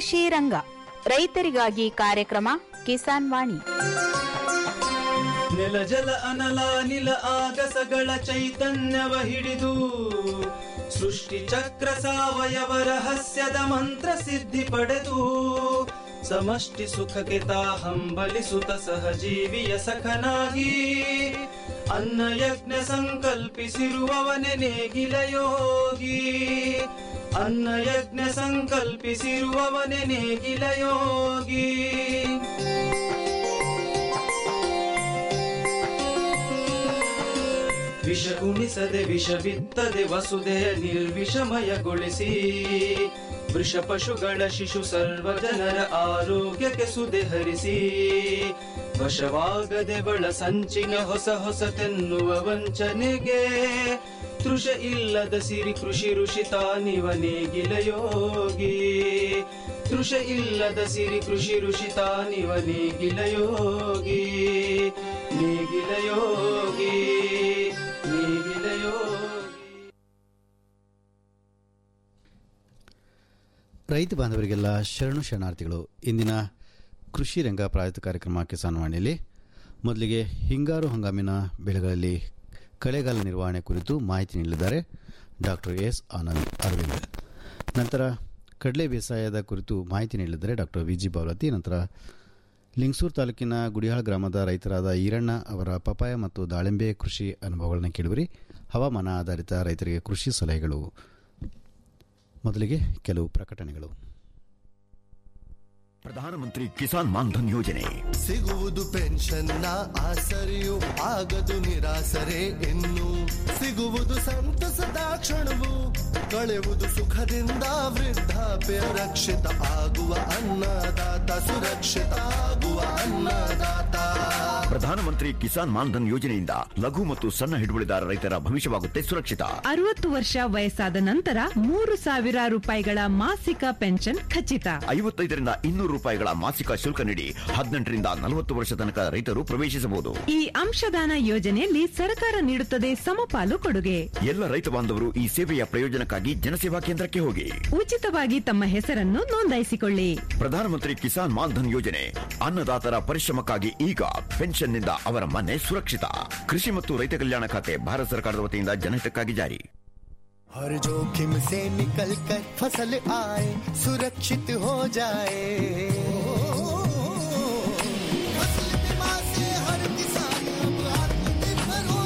ಕೃಷಿ ರಂಗ ರೈತರಿಗಾಗಿ ಕಾರ್ಯಕ್ರಮ ಕಿಸಾನ್ ವಾಣಿ ನೆಲ ಜಲ ಅನಲ ನಿಲ ಆಗಸಗಳ ಚೈತನ್ಯವ ಹಿಡಿದು ಸೃಷ್ಟಿ ಚಕ್ರ ಸಾವಯವ ರಹಸ್ಯದ ಮಂತ್ರ ಸಿದ್ಧಿ ಪಡೆದು ಸಮಷ್ಟಿ ಸುಖಕ್ಕೆ ತಾ ಹಂಬಲಿಸುತ್ತ ಸಹಜೀವಿಯ ಸಖನಾಗಿ ಅನ್ನ ಯಜ್ಞ ಸಂಕಲ್ಪಿಸಿರುವವನೆ ನೇಗಿಲ ಯೋಗಿ ಅನ್ನ ಯಜ್ಞ ಸಂಕಲ್ಪಿಸಿರುವವನೆ ನೇಗಿಲ ಯೋಗಿ ವಿಷ ಉಣಿಸದೆ ವಿಷ ಬಿತ್ತದೆ ವಸುದೆಯ ನಿರ್ವಿಷಮಯಗೊಳಿಸಿ ವೃಷ ಪಶುಗಳ ಶಿಶು ಸರ್ವ ಜನರ ಆರೋಗ್ಯಕ್ಕೆ ಸುದೆ ಹರಿಸಿ ವಶವಾಗದೆ ಬಳ ಸಂಚಿನ ಹೊಸ ಹೊಸತೆನ್ನುವ ವಂಚನೆಗೆ ತೃಷ ಇಲ್ಲದ ಸಿರಿ ಕೃಷಿ ಋಷಿ ತಾನಿವ ನೇಗಿಲ ಯೋಗಿ ತೃಷ ಇಲ್ಲದ ಸಿರಿ ಕೃಷಿ ಋಷಿ ತಾನಿವ ನೇಗಿಲ ಯೋಗಿ ನೇಗಿಲ ಯೋಗಿ ನೇಗಿಲ ಯೋಗಿ ರೈತ ಬಾಂಧವರಿಗೆಲ್ಲ ಶರಣು ಶರಣಾರ್ಥಿಗಳು ಇಂದಿನ ಕೃಷಿ ರಂಗ ಪ್ರಾಯೋಜಿತ ಕಾರ್ಯಕ್ರಮ ಕಿಸಾನ್ ವಾಣಿಯಲ್ಲಿ ಮೊದಲಿಗೆ ಹಿಂಗಾರು ಹಂಗಾಮಿನ ಬೆಳೆಗಳಲ್ಲಿ ಕಳೆಗಾಲ ನಿರ್ವಹಣೆ ಕುರಿತು ಮಾಹಿತಿ ನೀಡಲಿದ್ದಾರೆ ಡಾಕ್ಟರ್ ಎಸ್ ಆನಂದ್ ಅರವಿಂದ್ ನಂತರ ಕಡಲೆ ಬೇಸಾಯದ ಕುರಿತು ಮಾಹಿತಿ ನೀಡಲಿದ್ದಾರೆ ಡಾಕ್ಟರ್ ವಿ ಜಿ ಬಾವಲತಿ ನಂತರ ಲಿಂಗಸೂರು ತಾಲೂಕಿನ ಗುಡಿಯಾಳ ಗ್ರಾಮದ ರೈತರಾದ ಈರಣ್ಣ ಅವರ ಪಪಾಯ ಮತ್ತು ದಾಳಿಂಬೆ ಕೃಷಿ ಅನುಭವಗಳನ್ನು ಕೇಳುವರಿ ಹವಾಮಾನ ಆಧಾರಿತ ರೈತರಿಗೆ ಕೃಷಿ ಸಲಹೆಗಳು ಮೊದಲಿಗೆ ಕೆಲವು ಪ್ರಕಟಣೆಗಳು ಪ್ರಧಾನಮಂತ್ರಿ ಕಿಸಾನ್ ಮಾನ್ಧನ್ ಯೋಜನೆ ಸಿಗುವುದು ಪೆನ್ಷನ್ನ ಆಸರೆಯು ಆಗದು ನಿರಾಸರೆ ಇನ್ನು ಸಿಗುವುದು ಸಂತಸದ ಕ್ಷಣವು ಕಳೆಯುವುದು ಸುಖದಿಂದ ವೃದ್ಧಾಪ್ಯ ರಕ್ಷಿತ ಆಗುವ ಅನ್ನದಾತ ಸುರಕ್ಷಿತ ಆಗುವ ಅನ್ನದಾತ ಪ್ರಧಾನಮಂತ್ರಿ ಕಿಸಾನ್ ಮಾನ್ಧನ್ ಯೋಜನೆಯಿಂದ ಲಘು ಮತ್ತು ಸಣ್ಣ ಹಿಡುವಳಿದಾರ ರೈತರ ಭವಿಷ್ಯವಾಗುತ್ತೆ ಸುರಕ್ಷಿತ ಅರವತ್ತು ವರ್ಷ ವಯಸ್ಸಾದ ನಂತರ ಮೂರು ಸಾವಿರ ರೂಪಾಯಿಗಳ ಮಾಸಿಕ ಪೆನ್ಷನ್ ಖಚಿತ ಐವತ್ತೈದರಿಂದ ಇನ್ನೂರು ರೂಪಾಯಿಗಳ ಮಾಸಿಕ ಶುಲ್ಕ ನೀಡಿ ಹದಿನೆಂಟರಿಂದ ನಲವತ್ತು ವರ್ಷ ತನಕ ರೈತರು ಪ್ರವೇಶಿಸಬಹುದು ಈ ಅಂಶದಾನ ಯೋಜನೆಯಲ್ಲಿ ಸರ್ಕಾರ ನೀಡುತ್ತದೆ ಸಮಪಾಲು ಕೊಡುಗೆ ಎಲ್ಲ ರೈತ ಬಾಂಧವರು ಈ ಸೇವೆಯ ಪ್ರಯೋಜನಕ್ಕಾಗಿ ಜನಸೇವಾ ಕೇಂದ್ರಕ್ಕೆ ಹೋಗಿ ಉಚಿತವಾಗಿ ತಮ್ಮ ಹೆಸರನ್ನು ನೋಂದಾಯಿಸಿಕೊಳ್ಳಿ ಪ್ರಧಾನಮಂತ್ರಿ ಕಿಸಾನ್ ಮಾನ್ಧನ್ ಯೋಜನೆ ಅನ್ನದಾತರ ಪರಿಶ್ರಮಕ್ಕಾಗಿ ಈಗ ಪೆನ್ಷನ್ನಿಂದ ಅವರ ಮನೆ ಸುರಕ್ಷಿತ ಕೃಷಿ ಮತ್ತು ರೈತ ಕಲ್ಯಾಣ ಖಾತೆ ಭಾರತ ಸರ್ಕಾರದ ವತಿಯಿಂದ ಜನಹಿತಕ್ಕಾಗಿ ಜಾರಿ हर जोखिम से निकल कर फसल आए सुरक्षित हो जाए फसल बीमा से हर किसान अब आत्मनिर्भर हो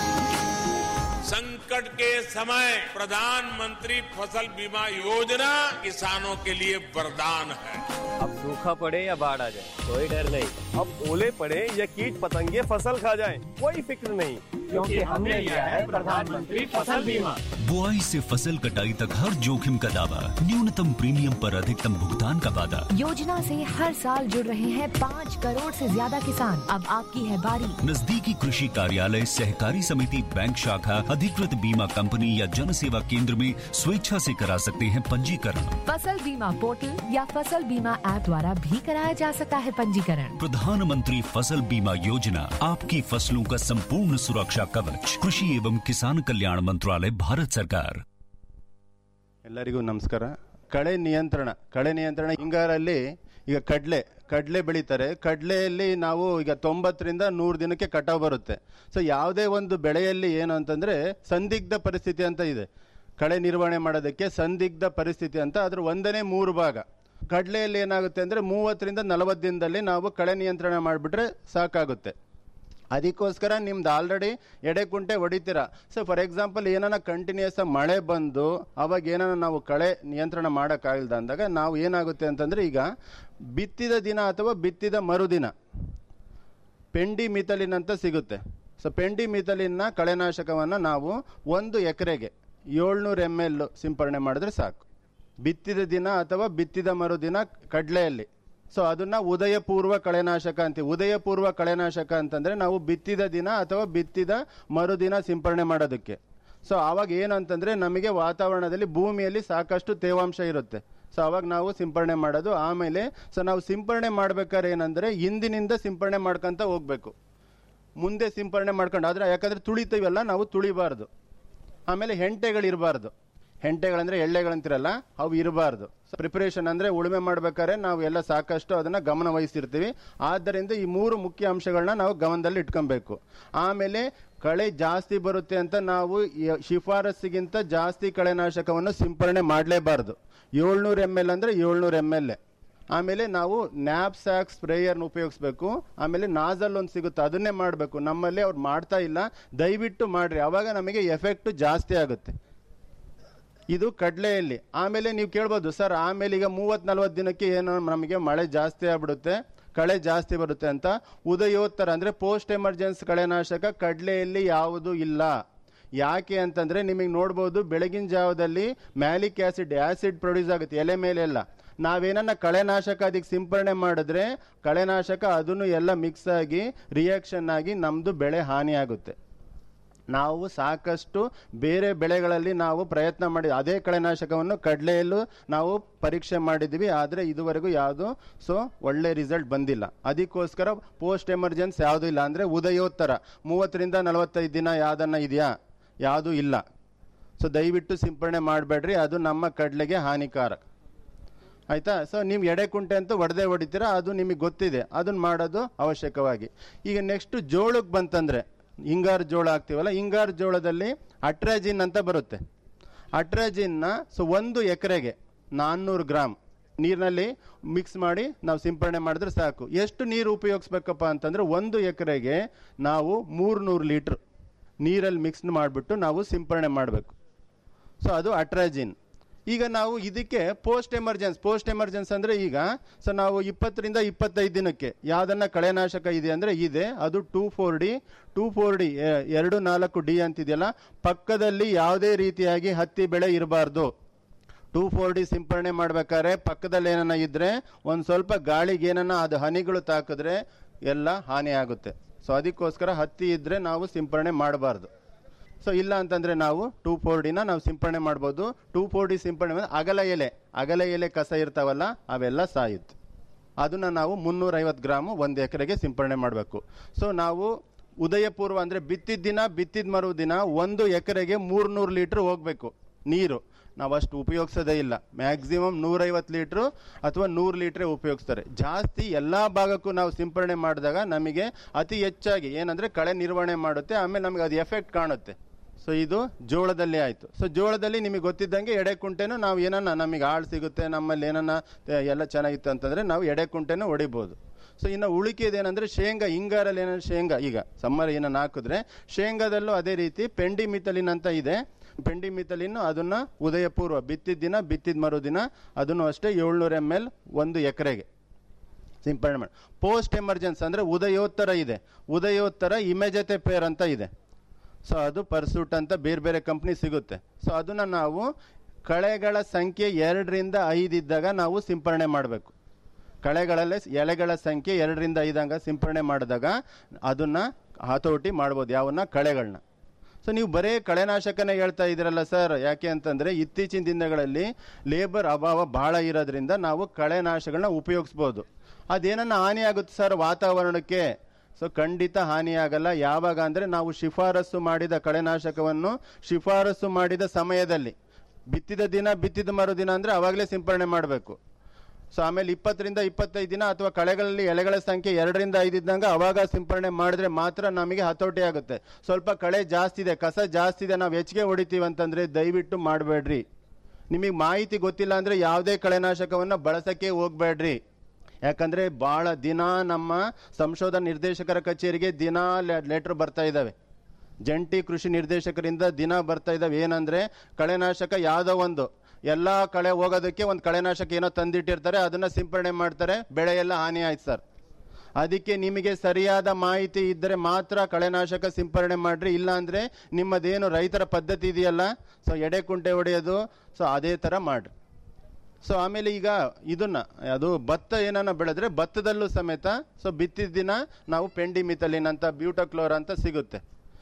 जाए संकट के समय प्रधानमंत्री फसल बीमा योजना किसानों के लिए वरदान है अब सूखा पड़े या बाढ़ आ जाए कोई डर नहीं अब ओले पड़े या कीट पतंगे फसल खा जाए कोई फिक्र नहीं क्योंकि हमने लिया है प्रधानमंत्री फसल बीमा बुआई से फसल कटाई तक हर जोखिम का दावा न्यूनतम प्रीमियम पर अधिकतम भुगतान का वादा योजना से हर साल जुड़ रहे हैं पाँच करोड़ से ज्यादा किसान अब आपकी है बारी नजदीकी कृषि कार्यालय सहकारी समिति बैंक शाखा अधिकृत बीमा कंपनी या जन सेवा केंद्र में स्वेच्छा से करा सकते हैं पंजीकरण फसल बीमा पोर्टल या फसल बीमा ऐप द्वारा भी कराया जा सकता है पंजीकरण प्रधानमंत्री फसल बीमा योजना आपकी फसलों का संपूर्ण सुरक्षा कवच कृषि एवं किसान कल्याण मंत्रालय भारत सरकार ಎಲ್ಲರಿಗೂ ನಮಸ್ಕಾರ ಕಳೆ ನಿಯಂತ್ರಣ ಕಳೆ ನಿಯಂತ್ರಣ ಹಿಂಗಾರಲ್ಲಿ ಈಗ ಕಡಲೆ ಕಡಲೆ ಬೆಳೀತಾರೆ ಕಡಲೆಯಲ್ಲಿ ನಾವು ಈಗ ತೊಂಬತ್ತರಿಂದ ನೂರು ದಿನಕ್ಕೆ ಕಟಾವು ಬರುತ್ತೆ ಸೊ ಯಾವುದೇ ಒಂದು ಬೆಳೆಯಲ್ಲಿ ಏನು ಅಂತಂದರೆ ಸಂದಿಗ್ಧ ಪರಿಸ್ಥಿತಿ ಅಂತ ಇದೆ ಕಳೆ ನಿರ್ವಹಣೆ ಮಾಡೋದಕ್ಕೆ ಸಂದಿಗ್ಧ ಪರಿಸ್ಥಿತಿ ಅಂತ ಅದ್ರ ಒಂದನೇ ಮೂರು ಭಾಗ ಕಡಲೆಯಲ್ಲಿ ಏನಾಗುತ್ತೆ ಅಂದರೆ ಮೂವತ್ತರಿಂದ ನಲವತ್ತು ದಿನದಲ್ಲಿ ನಾವು ಕಳೆ ನಿಯಂತ್ರಣ ಮಾಡಿಬಿಟ್ರೆ ಸಾಕಾಗುತ್ತೆ ಅದಕ್ಕೋಸ್ಕರ ನಿಮ್ದು ಆಲ್ರೆಡಿ ಎಡೆಕುಂಟೆ ಹೊಡಿತೀರಾ ಸೊ ಫಾರ್ ಎಕ್ಸಾಂಪಲ್ ಏನಾನ ಕಂಟಿನ್ಯೂಸ್ ಮಳೆ ಬಂದು ಅವಾಗ ಏನಾನ ನಾವು ಕಳೆ ನಿಯಂತ್ರಣ ಮಾಡೋಕ್ಕಾಗಿಲ್ದ ಅಂದಾಗ ನಾವು ಏನಾಗುತ್ತೆ ಅಂತಂದರೆ ಈಗ ಬಿತ್ತಿದ ದಿನ ಅಥವಾ ಬಿತ್ತಿದ ಮರುದಿನ ಪೆಂಡಿ ಮಿಥಲಿನ್ ಅಂತ ಸಿಗುತ್ತೆ ಸೊ ಪೆಂಡಿ ಮಿಥಲಿನ್ನ ಕಳೆನಾಶಕವನ್ನು ನಾವು ಒಂದು ಎಕರೆಗೆ ಏಳ್ನೂರು ಎಮ್ ಎಲ್ ಸಿಂಪರಣೆ ಮಾಡಿದ್ರೆ ಸಾಕು ಬಿತ್ತಿದ ದಿನ ಅಥವಾ ಬಿತ್ತಿದ ಮರುದಿನ ಕಡಲೆಯಲ್ಲಿ ಸೊ ಅದನ್ನ ಉದಯ ಪೂರ್ವ ಕಳೆನಾಶಕ ಅಂತೀವಿ ಉದಯ ಪೂರ್ವ ಕಳೆನಾಶಕ ಅಂತಂದ್ರೆ ನಾವು ಬಿತ್ತಿದ ದಿನ ಅಥವಾ ಬಿತ್ತಿದ ಮರುದಿನ ಸಿಂಪರಣೆ ಮಾಡೋದಕ್ಕೆ ಸೊ ಆವಾಗ ಏನಂತಂದ್ರೆ ನಮಗೆ ವಾತಾವರಣದಲ್ಲಿ ಭೂಮಿಯಲ್ಲಿ ಸಾಕಷ್ಟು ತೇವಾಂಶ ಇರುತ್ತೆ ಸೊ ಅವಾಗ ನಾವು ಸಿಂಪರಣೆ ಮಾಡೋದು ಆಮೇಲೆ ಸೊ ನಾವು ಸಿಂಪರಣೆ ಮಾಡ್ಬೇಕಾದ್ರೆ ಏನಂದ್ರೆ ಹಿಂದಿನಿಂದ ಸಿಂಪರಣೆ ಮಾಡ್ಕೊಂತ ಹೋಗ್ಬೇಕು ಮುಂದೆ ಸಿಂಪರಣೆ ಮಾಡ್ಕೊಂಡು ಆದ್ರೆ ಯಾಕಂದ್ರೆ ತುಳಿತೀವಲ್ಲ ನಾವು ತುಳಿಬಾರ್ದು ಆಮೇಲೆ ಹೆಂಟೆಗಳಿರಬಾರ್ದು ಹೆಂಟೆಗಳಂದ್ರೆ ಎಳ್ಳೆಗಳಂತಿರಲ್ಲ ಅವು ಇರಬಾರ್ದು ಪ್ರಿಪರೇಷನ್ ಅಂದ್ರೆ ಉಳುಮೆ ಮಾಡ್ಬೇಕಾದ್ರೆ ನಾವು ಎಲ್ಲ ಸಾಕಷ್ಟು ಅದನ್ನ ಗಮನ ವಹಿಸಿರ್ತೀವಿ ಆದ್ದರಿಂದ ಈ ಮೂರು ಮುಖ್ಯ ಅಂಶಗಳನ್ನ ನಾವು ಗಮನದಲ್ಲಿ ಇಟ್ಕೊಬೇಕು ಆಮೇಲೆ ಕಳೆ ಜಾಸ್ತಿ ಬರುತ್ತೆ ಅಂತ ನಾವು ಯ- ಶಿಫಾರಸ್ಸಿಗಿಂತ ಜಾಸ್ತಿ ಕಳೆನಾಶಕವನ್ನು ಸಿಂಪರಣೆ ಮಾಡಲೇಬಾರ್ದು ಏಳ್ನೂರು ಎಮ್ ಎಲ್ ಅಂದ್ರೆ ಏಳ್ನೂರು ಎಮ್ ಎಲ್ ಆಮೇಲೆ ನಾವು ನ್ಯಾಪ್ ಸ್ಯಾಕ್ ಸ್ಪ್ರೇಯರ್ನ ಉಪಯೋಗಿಸ್ಬೇಕು ಆಮೇಲೆ ನಾಜಲ್ ಒಂದು ಸಿಗುತ್ತೆ ಅದನ್ನೇ ಮಾಡಬೇಕು ನಮ್ಮಲ್ಲಿ ಅವ್ರು ಮಾಡ್ತಾ ಇಲ್ಲ ದಯವಿಟ್ಟು ಮಾಡ್ರಿ ಅವಾಗ ನಮಗೆ ಎಫೆಕ್ಟ್ ಜಾಸ್ತಿ ಆಗುತ್ತೆ ಇದು ಕಡಲೆಯಲ್ಲಿ ಆಮೇಲೆ ನೀವು ಕೇಳ್ಬೋದು ಸರ್ ಆಮೇಲೆ ಈಗ ಮೂವತ್ ನಲ್ವತ್ತು ದಿನಕ್ಕೆ ಏನು ನಮಗೆ ಮಳೆ ಜಾಸ್ತಿ ಆಗ್ಬಿಡುತ್ತೆ ಕಳೆ ಜಾಸ್ತಿ ಬರುತ್ತೆ ಅಂತ ಉದಯೋತ್ತರ ಅಂದ್ರೆ ಪೋಸ್ಟ್ ಎಮರ್ಜೆನ್ಸಿ ಕಳೆನಾಶಕ ಕಡಲೆಯಲ್ಲಿ ಯಾವುದು ಇಲ್ಲ ಯಾಕೆ ಅಂತಂದ್ರೆ ನಿಮಗೆ ನೋಡ್ಬೋದು ಬೆಳಗಿನ ಜಾವದಲ್ಲಿ ಮ್ಯಾಲಿಕ್ ಆಸಿಡ್ ಆಸಿಡ್ ಪ್ರೊಡ್ಯೂಸ್ ಆಗುತ್ತೆ ಎಲೆ ಮೇಲೆಲ್ಲ ನಾವೇನನ್ನ ಕಳೆನಾಶಕ ಅದಕ್ಕೆ ಸಿಂಪರಣೆ ಮಾಡಿದ್ರೆ ಕಳೆನಾಶಕ ಅದನ್ನು ಎಲ್ಲ ಮಿಕ್ಸ್ ಆಗಿ ರಿಯಾಕ್ಷನ್ ಆಗಿ ನಮ್ದು ಬೆಳೆ ಹಾನಿ ಆಗುತ್ತೆ ನಾವು ಸಾಕಷ್ಟು ಬೇರೆ ಬೆಳೆಗಳಲ್ಲಿ ನಾವು ಪ್ರಯತ್ನ ಮಾಡಿ ಅದೇ ಕಳೆನಾಶಕವನ್ನು ಕಡಲೆಯಲ್ಲೂ ನಾವು ಪರೀಕ್ಷೆ ಮಾಡಿದ್ವಿ ಆದರೆ ಇದುವರೆಗೂ ಯಾವುದು ಸೊ ಒಳ್ಳೆ ರಿಸಲ್ಟ್ ಬಂದಿಲ್ಲ ಅದಕ್ಕೋಸ್ಕರ ಪೋಸ್ಟ್ ಎಮರ್ಜೆನ್ಸ್ ಯಾವುದೂ ಇಲ್ಲ ಅಂದರೆ ಉದಯೋತ್ತರ ಮೂವತ್ತರಿಂದ ನಲವತ್ತೈದು ದಿನ ಯಾವ್ದನ್ನ ಇದೆಯಾ ಯಾವುದೂ ಇಲ್ಲ ಸೊ ದಯವಿಟ್ಟು ಸಿಂಪರಣೆ ಮಾಡಬೇಡ್ರಿ ಅದು ನಮ್ಮ ಕಡಲೆಗೆ ಹಾನಿಕಾರಕ ಆಯ್ತಾ ಸೊ ನೀವು ಎಡೆ ಕುಂಟೆ ಅಂತ ಒಡೆದೇ ಹೊಡಿತೀರಾ ಅದು ನಿಮಗೆ ಗೊತ್ತಿದೆ ಅದನ್ನ ಮಾಡೋದು ಅವಶ್ಯಕವಾಗಿ ಈಗ ನೆಕ್ಸ್ಟ್ ಜೋಳಕ್ಕೆ ಬಂತಂದ್ರೆ ಹಿಂಗಾರು ಜೋಳ ಹಾಕ್ತೀವಲ್ಲ ಹಿಂಗಾರು ಜೋಳದಲ್ಲಿ ಅಟ್ರಾಜಿನ್ ಅಂತ ಬರುತ್ತೆ ಅಟ್ರಾಜಿನ್ನ ಸೊ ಒಂದು ಎಕರೆಗೆ ನಾನ್ನೂರು ಗ್ರಾಮ್ ನೀರಿನಲ್ಲಿ ಮಿಕ್ಸ್ ಮಾಡಿ ನಾವು ಸಿಂಪರಣೆ ಮಾಡಿದ್ರೆ ಸಾಕು ಎಷ್ಟು ನೀರು ಉಪಯೋಗಿಸ್ಬೇಕಪ್ಪ ಅಂತಂದ್ರೆ ಒಂದು ಎಕರೆಗೆ ನಾವು ಮೂರ್ನೂರು ಲೀಟ್ರ್ ನೀರಲ್ಲಿ ಮಿಕ್ಸ್ ಮಾಡಿಬಿಟ್ಟು ನಾವು ಸಿಂಪರಣೆ ಮಾಡಬೇಕು ಸೊ ಅದು ಅಟ್ರಾಜಿನ್ ಈಗ ನಾವು ಇದಕ್ಕೆ ಪೋಸ್ಟ್ ಎಮರ್ಜೆನ್ಸ್ ಪೋಸ್ಟ್ ಎಮರ್ಜೆನ್ಸ್ ಅಂದ್ರೆ ಈಗ ಸೊ ನಾವು ಇಪ್ಪತ್ತರಿಂದ ಇಪ್ಪತ್ತೈದು ದಿನಕ್ಕೆ ಯಾವ್ದನ್ನ ಕಳೆನಾಶಕ ಇದೆ ಅಂದ್ರೆ ಇದೆ ಅದು two four D two four D ಎರಡು ನಾಲ್ಕು ಡಿ ಅಂತಿದೆಯಲ್ಲ ಪಕ್ಕದಲ್ಲಿ ಯಾವುದೇ ರೀತಿಯಾಗಿ ಹತ್ತಿ ಬೆಳೆ ಇರಬಾರ್ದು ಟೂ ಫೋರ್ ಡಿ ಸಿಂಪರಣೆ ಮಾಡ್ಬೇಕಾದ್ರೆ ಪಕ್ಕದಲ್ಲಿ ಏನನ್ನ ಇದ್ರೆ ಒಂದು ಸ್ವಲ್ಪ ಗಾಳಿಗೆ ಏನನ್ನ ಅದು ಹನಿಗಳು ತಾಕಿದ್ರೆ ಎಲ್ಲ ಹಾನಿ ಆಗುತ್ತೆ ಸೊ ಅದಕ್ಕೋಸ್ಕರ ಹತ್ತಿ ಇದ್ರೆ ನಾವು ಸಿಂಪರಣೆ ಮಾಡಬಾರ್ದು ಸೊ ಇಲ್ಲ ಅಂತಂದ್ರೆ ನಾವು ಟೂ ಫೋರ್ ಡಿನ ನಾವು ಸಿಂಪರಣೆ ಮಾಡ್ಬೋದು ಟೂ ಫೋರ್ ಡಿ ಸಿಂಪರಣೆ ಮಾಡಿದ್ರೆ ಅಗಲ ಎಲೆ ಅಗಲ ಎಲೆ ಕಸ ಇರ್ತಾವಲ್ಲ ಅವೆಲ್ಲ ಸಾಯುತ್ತೆ ಅದನ್ನ ನಾವು ಮುನ್ನೂರೈವತ್ತು ಗ್ರಾಮು ಒಂದು ಎಕರೆಗೆ ಸಿಂಪರಣೆ ಮಾಡಬೇಕು ಸೊ ನಾವು ಉದಯ ಪೂರ್ವ ಅಂದ್ರೆ ಬಿತ್ತಿದ ದಿನ ಬಿತ್ತಿದ ಮರು ದಿನ ಒಂದು ಎಕರೆಗೆ ಮೂರ್ನೂರು ಲೀಟರ್ ಹೋಗ್ಬೇಕು ನೀರು ನಾವು ಅಷ್ಟು ಉಪಯೋಗಿಸೋದೇ ಇಲ್ಲ ಮ್ಯಾಕ್ಸಿಮಮ್ ನೂರೈವತ್ತು ಲೀಟ್ರು ಅಥವಾ ನೂರು ಲೀಟ್ರೇ ಉಪಯೋಗಿಸ್ತಾರೆ ಜಾಸ್ತಿ ಎಲ್ಲ ಭಾಗಕ್ಕೂ ನಾವು ಸಿಂಪರಣೆ ಮಾಡಿದಾಗ ನಮಗೆ ಅತಿ ಹೆಚ್ಚಾಗಿ ಏನಂದ್ರೆ ಕಳೆ ನಿರ್ವಹಣೆ ಮಾಡುತ್ತೆ ಆಮೇಲೆ ನಮಗೆ ಅದು ಎಫೆಕ್ಟ್ ಕಾಣುತ್ತೆ ಸೊ ಇದು ಜೋಳದಲ್ಲಿ ಆಯಿತು ಸೊ ಜೋಳದಲ್ಲಿ ನಿಮಗೆ ಗೊತ್ತಿದ್ದಂಗೆ ಎಡೆ ಕುಂಟೆನೂ ನಾವು ಏನನ್ನ ನಮಗೆ ಆಳು ಸಿಗುತ್ತೆ ನಮ್ಮಲ್ಲಿ ಏನನ್ನ ತೆ- ಎಲ್ಲ ಚೆನ್ನಾಗಿತ್ತು ಅಂತಂದ್ರೆ ನಾವು ಎಡೆ ಕುಂಟೆನೂ ಹೊಡಿಬೋದು ಸೊ ಇನ್ನು ಉಳಿಕೆದೇನೆಂದ್ರೆ ಶೇಂಗಾ ಹಿಂಗಾರಲ್ಲಿ ಏನಂದ್ರೆ ಶೇಂಗಾ ಈಗ ಸಮ್ಮರ್ ಏನನ್ನ ಹಾಕಿದ್ರೆ ಶೇಂಗಾದಲ್ಲೂ ಅದೇ ರೀತಿ ಪೆಂಡಿ ಮಿತಲಿನ್ ಅಂತ ಇದೆ ಪೆಂಡಿ ಮಿತಲಿನ್ ಅದನ್ನ ಉದಯ ಪೂರ್ವ ಬಿತ್ತಿದ ದಿನ ಬಿತ್ತಿದ ಮರುದಿನ ಅದನ್ನು ಅಷ್ಟೇ ಏಳ್ನೂರ ಎಮ್ ಎಲ್ ಒಂದು ಎಕರೆಗೆ ಸಿಂಪರಣೆ ಮಾಡಿ ಪೋಸ್ಟ್ ಎಮರ್ಜೆನ್ಸ್ ಅಂದ್ರೆ ಉದಯೋತ್ತರ ಇದೆ ಉದಯೋತ್ತರ ಇಮೆಜತೆ ಪೇರ್ ಅಂತ ಇದೆ ಸೊ ಅದು ಪರ್ಸೂಟ್ ಅಂತ ಬೇರೆ ಬೇರೆ ಕಂಪ್ನಿ ಸಿಗುತ್ತೆ ಸೊ ಅದನ್ನ ನಾವು ಕಳೆಗಳ ಸಂಖ್ಯೆ ಎರಡರಿಂದ ಐದು ಇದ್ದಾಗ ನಾವು ಸಿಂಪರಣೆ ಮಾಡಬೇಕು ಕಳೆಗಳಲ್ಲೇ ಎಲೆಗಳ ಸಂಖ್ಯೆ ಎರಡರಿಂದ ಐದಂಗ ಸಿಂಪರಣೆ ಮಾಡಿದಾಗ ಅದನ್ನ ಹತೋಟಿ ಮಾಡ್ಬೋದು ಯಾವನ್ನ ಕಳೆಗಳನ್ನ ಸೊ ನೀವು ಬರೇ ಕಳೆನಾಶಕನೇ ಹೇಳ್ತಾ ಇದ್ದೀರಲ್ಲ ಸರ್ ಯಾಕೆ ಅಂತಂದ್ರೆ ಇತ್ತೀಚಿನ ದಿನಗಳಲ್ಲಿ ಲೇಬರ್ ಅಭಾವ ಬಹಳ ಇರೋದ್ರಿಂದ ನಾವು ಕಳೆನಾಶಗಳನ್ನ ಉಪಯೋಗಿಸ್ಬೋದು ಅದೇನನ್ನ ಹಾನಿ ಆಗುತ್ತೆ ಸರ್ ವಾತಾವರಣಕ್ಕೆ ಸೊ ಖಂಡಿತ ಹಾನಿಯಾಗಲ್ಲ ಯಾವಾಗ ಅಂದ್ರೆ ನಾವು ಶಿಫಾರಸು ಮಾಡಿದ ಕಳೆನಾಶಕವನ್ನು ಶಿಫಾರಸು ಮಾಡಿದ ಸಮಯದಲ್ಲಿ ಬಿತ್ತಿದ ದಿನ ಬಿತ್ತಿದ ಮರುದಿನ ಅಂದ್ರೆ ಅವಾಗಲೇ ಸಿಂಪರಣೆ ಮಾಡಬೇಕು ಸೊ ಆಮೇಲೆ ಇಪ್ಪತ್ತರಿಂದ ಇಪ್ಪತ್ತೈದು ದಿನ ಅಥವಾ ಕಳೆಗಳಲ್ಲಿ ಎಲೆಗಳ ಸಂಖ್ಯೆ ಎರಡರಿಂದ ಐದು ಇದ್ದಂಗೆ ಅವಾಗ ಸಿಂಪರಣೆ ಮಾಡಿದ್ರೆ ಮಾತ್ರ ನಮಗೆ ಹತೋಟಿ ಆಗುತ್ತೆ ಸ್ವಲ್ಪ ಕಳೆ ಜಾಸ್ತಿ ಇದೆ ಕಸ ಜಾಸ್ತಿ ಇದೆ ನಾವು ಹೆಚ್ಚಿಗೆ ಹೊಡಿತೀವಿ ಅಂತಂದ್ರೆ ದಯವಿಟ್ಟು ಮಾಡಬೇಡ್ರಿ ನಿಮಗೆ ಮಾಹಿತಿ ಗೊತ್ತಿಲ್ಲ ಅಂದ್ರೆ ಯಾವುದೇ ಕಳೆನಾಶಕವನ್ನು ಬಳಸಕ್ಕೆ ಹೋಗ್ಬೇಡ್ರಿ ಯಾಕಂದ್ರೆ ಬಹಳ ದಿನ ನಮ್ಮ ಸಂಶೋಧನಾ ನಿರ್ದೇಶಕರ ಕಚೇರಿಗೆ ದಿನ ಲೆಟರ್ ಬರ್ತಾ ಇದ್ದಾವೆ ಜಂಟಿ ಕೃಷಿ ನಿರ್ದೇಶಕರಿಂದ ದಿನ ಬರ್ತಾ ಇದ್ದಾವೆ ಏನಂದ್ರೆ ಕಳೆನಾಶಕ ಯಾವುದೋ ಒಂದು ಎಲ್ಲಾ ಕಳೆ ಹೋಗೋದಕ್ಕೆ ಒಂದು ಕಳೆನಾಶಕ ಏನೋ ತಂದಿಟ್ಟಿರ್ತಾರೆ ಅದನ್ನ ಸಿಂಪರಣೆ ಮಾಡ್ತಾರೆ ಬೆಳೆ ಎಲ್ಲ ಹಾನಿ ಆಯ್ತು ಸರ್ ಅದಕ್ಕೆ ನಿಮಗೆ ಸರಿಯಾದ ಮಾಹಿತಿ ಇದ್ದರೆ ಮಾತ್ರ ಕಳೆನಾಶಕ ಸಿಂಪರಣೆ ಮಾಡ್ರಿ ಇಲ್ಲ ಅಂದ್ರೆ ನಿಮ್ಮದೇನು ರೈತರ ಪದ್ಧತಿ ಇದೆಯಲ್ಲ ಸೊ ಎಡೆ ಕುಂಟೆ ಹೊಡೆಯೋದು ಸೊ ಅದೇ ತರ ಮಾಡ್ರಿ ಸೊ ಆಮೇಲೆ ಈಗ ಇದನ್ನ ಅದು ಭತ್ತ ಏನನ್ನ ಬೆಳೆದ್ರೆ ಭತ್ತದಲ್ಲೂ ಸಮೇತ ಸೊ ಬಿತ್ತಿದ ದಿನ ನಾವು ಪೆಂಡಿ ಮಿತಲಿನ್ ಅಂತ ಬ್ಯೂಟೋಕ್ಲೋರ್ ಅಂತ ಸಿಗುತ್ತೆ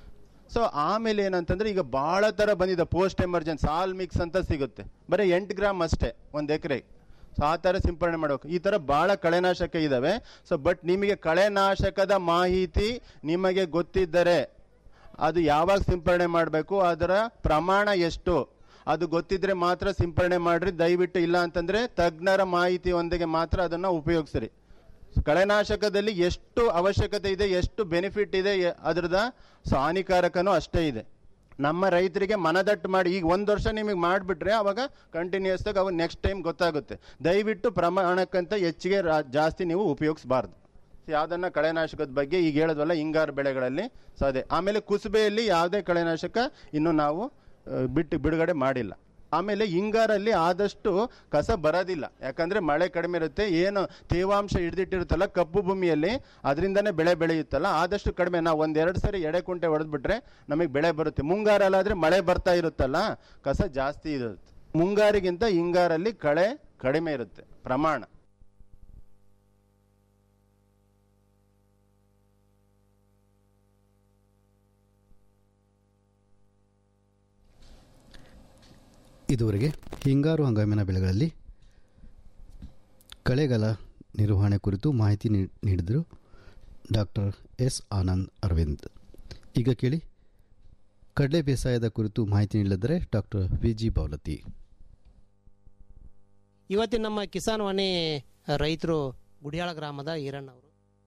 ಸೊ ಆಮೇಲೆ ಏನಂತಂದ್ರೆ ಈಗ ಬಹಳ ತರ ಬಂದಿದೆ ಪೋಸ್ಟ್ ಎಮರ್ಜೆನ್ಸ್ ಆಲ್ ಮಿಕ್ಸ್ ಅಂತ ಸಿಗುತ್ತೆ ಬರೀ ಎಂಟು ಗ್ರಾಮ್ ಅಷ್ಟೇ ಒಂದು ಎಕರೆ ಸೊ ಆ ತರ ಸಿಂಪರಣೆ ಮಾಡಬೇಕು ಈ ತರ ಬಹಳ ಕಳೆನಾಶಕ ಇದಾವೆ ಸೊ ಬಟ್ ನಿಮಗೆ ಕಳೆನಾಶಕದ ಮಾಹಿತಿ ನಿಮಗೆ ಗೊತ್ತಿದ್ದರೆ ಅದು ಯಾವಾಗ ಸಿಂಪರಣೆ ಮಾಡಬೇಕು ಅದರ ಪ್ರಮಾಣ ಎಷ್ಟು ಅದು ಗೊತ್ತಿದ್ರೆ ಮಾತ್ರ ಸಿಂಪರಣೆ ಮಾಡ್ರಿ ದಯವಿಟ್ಟು ಇಲ್ಲ ಅಂತಂದ್ರೆ ತಜ್ಞರ ಮಾಹಿತಿಯೊಂದಿಗೆ ಮಾತ್ರ ಅದನ್ನ ಉಪಯೋಗಿಸ್ರಿ ಕಳೆನಾಶಕದಲ್ಲಿ ಎಷ್ಟು ಅವಶ್ಯಕತೆ ಇದೆ ಎಷ್ಟು ಬೆನಿಫಿಟ್ ಇದೆ ಎ- ಅದ್ರದ ಸೊ ಹಾನಿಕಾರಕನೂ ಅಷ್ಟೇ ಇದೆ ನಮ್ಮ ರೈತರಿಗೆ ಮನದಟ್ಟು ಮಾಡಿ ಈಗ ಒಂದು ವರ್ಷ ನಿಮಗೆ ಮಾಡಿಬಿಟ್ರೆ ಅವಾಗ ಕಂಟಿನ್ಯೂಸ್ ಆಗಿ ಅವಾಗ ನೆಕ್ಸ್ಟ್ ಟೈಮ್ ಗೊತ್ತಾಗುತ್ತೆ ದಯವಿಟ್ಟು ಪ್ರಮಾಣಕ್ಕಂತ ಹೆಚ್ಚಿಗೆ ರಾ- ಜಾಸ್ತಿ ನೀವು ಉಪಯೋಗಿಸಬಾರ್ದು ಯಾವುದನ್ನ ಕಳೆನಾಶಕದ ಬಗ್ಗೆ ಈಗ ಹೇಳೋದ್ವಲ್ಲ ಹಿಂಗಾರು ಬೆಳೆಗಳಲ್ಲಿ ಸೊ ಅದೇ ಆಮೇಲೆ ಕುಸುಬೆಯಲ್ಲಿ ಯಾವುದೇ ಕಳೆನಾಶಕ ಇನ್ನು ನಾವು ಆ, ಬಿಟ್ಟು ಬಿಡುಗಡೆ ಮಾಡಿಲ್ಲ ಆಮೇಲೆ ಹಿಂಗಾರಲ್ಲಿ ಆದಷ್ಟು ಕಸ ಬರೋದಿಲ್ಲ ಯಾಕಂದ್ರೆ ಮಳೆ ಕಡಿಮೆ ಇರುತ್ತೆ ಏನು ತೇವಾಂಶ ಹಿಡಿದಿಟ್ಟಿರುತ್ತಲ್ಲ ಕಪ್ಪು ಭೂಮಿಯಲ್ಲಿ ಅದರಿಂದನೇ ಬೆಳೆ ಬೆಳೆಯುತ್ತಲ್ಲ ಆದಷ್ಟು ಕಡಿಮೆ ನಾವು ಒಂದೆರಡು ಸರಿ ಎಡೆ ಕುಂಟೆ ಹೊಡೆದ್ಬಿಟ್ರೆ ನಮಗೆ ಬೆಳೆ ಬರುತ್ತೆ ಮುಂಗಾರಲ್ಲಾದ್ರೆ ಮಳೆ ಬರ್ತಾ ಇರುತ್ತಲ್ಲ ಕಸ ಜಾಸ್ತಿ ಇರುತ್ತೆ ಮುಂಗಾರಿಗಿಂತ ಹಿಂಗಾರಲ್ಲಿ ಕಳೆ ಕಡಿಮೆ ಇರುತ್ತೆ ಪ್ರಮಾಣ ಇದುವರೆಗೆ ಹಿಂಗಾರು ಹಂಗಾಮಿನ ಬೆಳೆಗಳಲ್ಲಿ ಕಳೆಗಾಲ ನಿರ್ವಹಣೆ ಕುರಿತು ಮಾಹಿತಿ ನೀ- ನೀಡಿದರು ಡಾಕ್ಟರ್ ಎಸ್ ಆನಂದ್ ಅರವಿಂದ್ ಈಗ ಕೇಳಿ ಕಡಲೆ ಬೇಸಾಯದ ಕುರಿತು ಮಾಹಿತಿ ನೀಡಿದರೆ ಡಾಕ್ಟರ್ ವಿ ಜಿ ಬಾವಲತಿ ಇವತ್ತಿನ ನಮ್ಮ ಕಿಸಾನ್ ವಾಣಿ ರೈತರು ಗುಡಿಯಾಳ ಗ್ರಾಮದ ಈರಣ್ಣವರು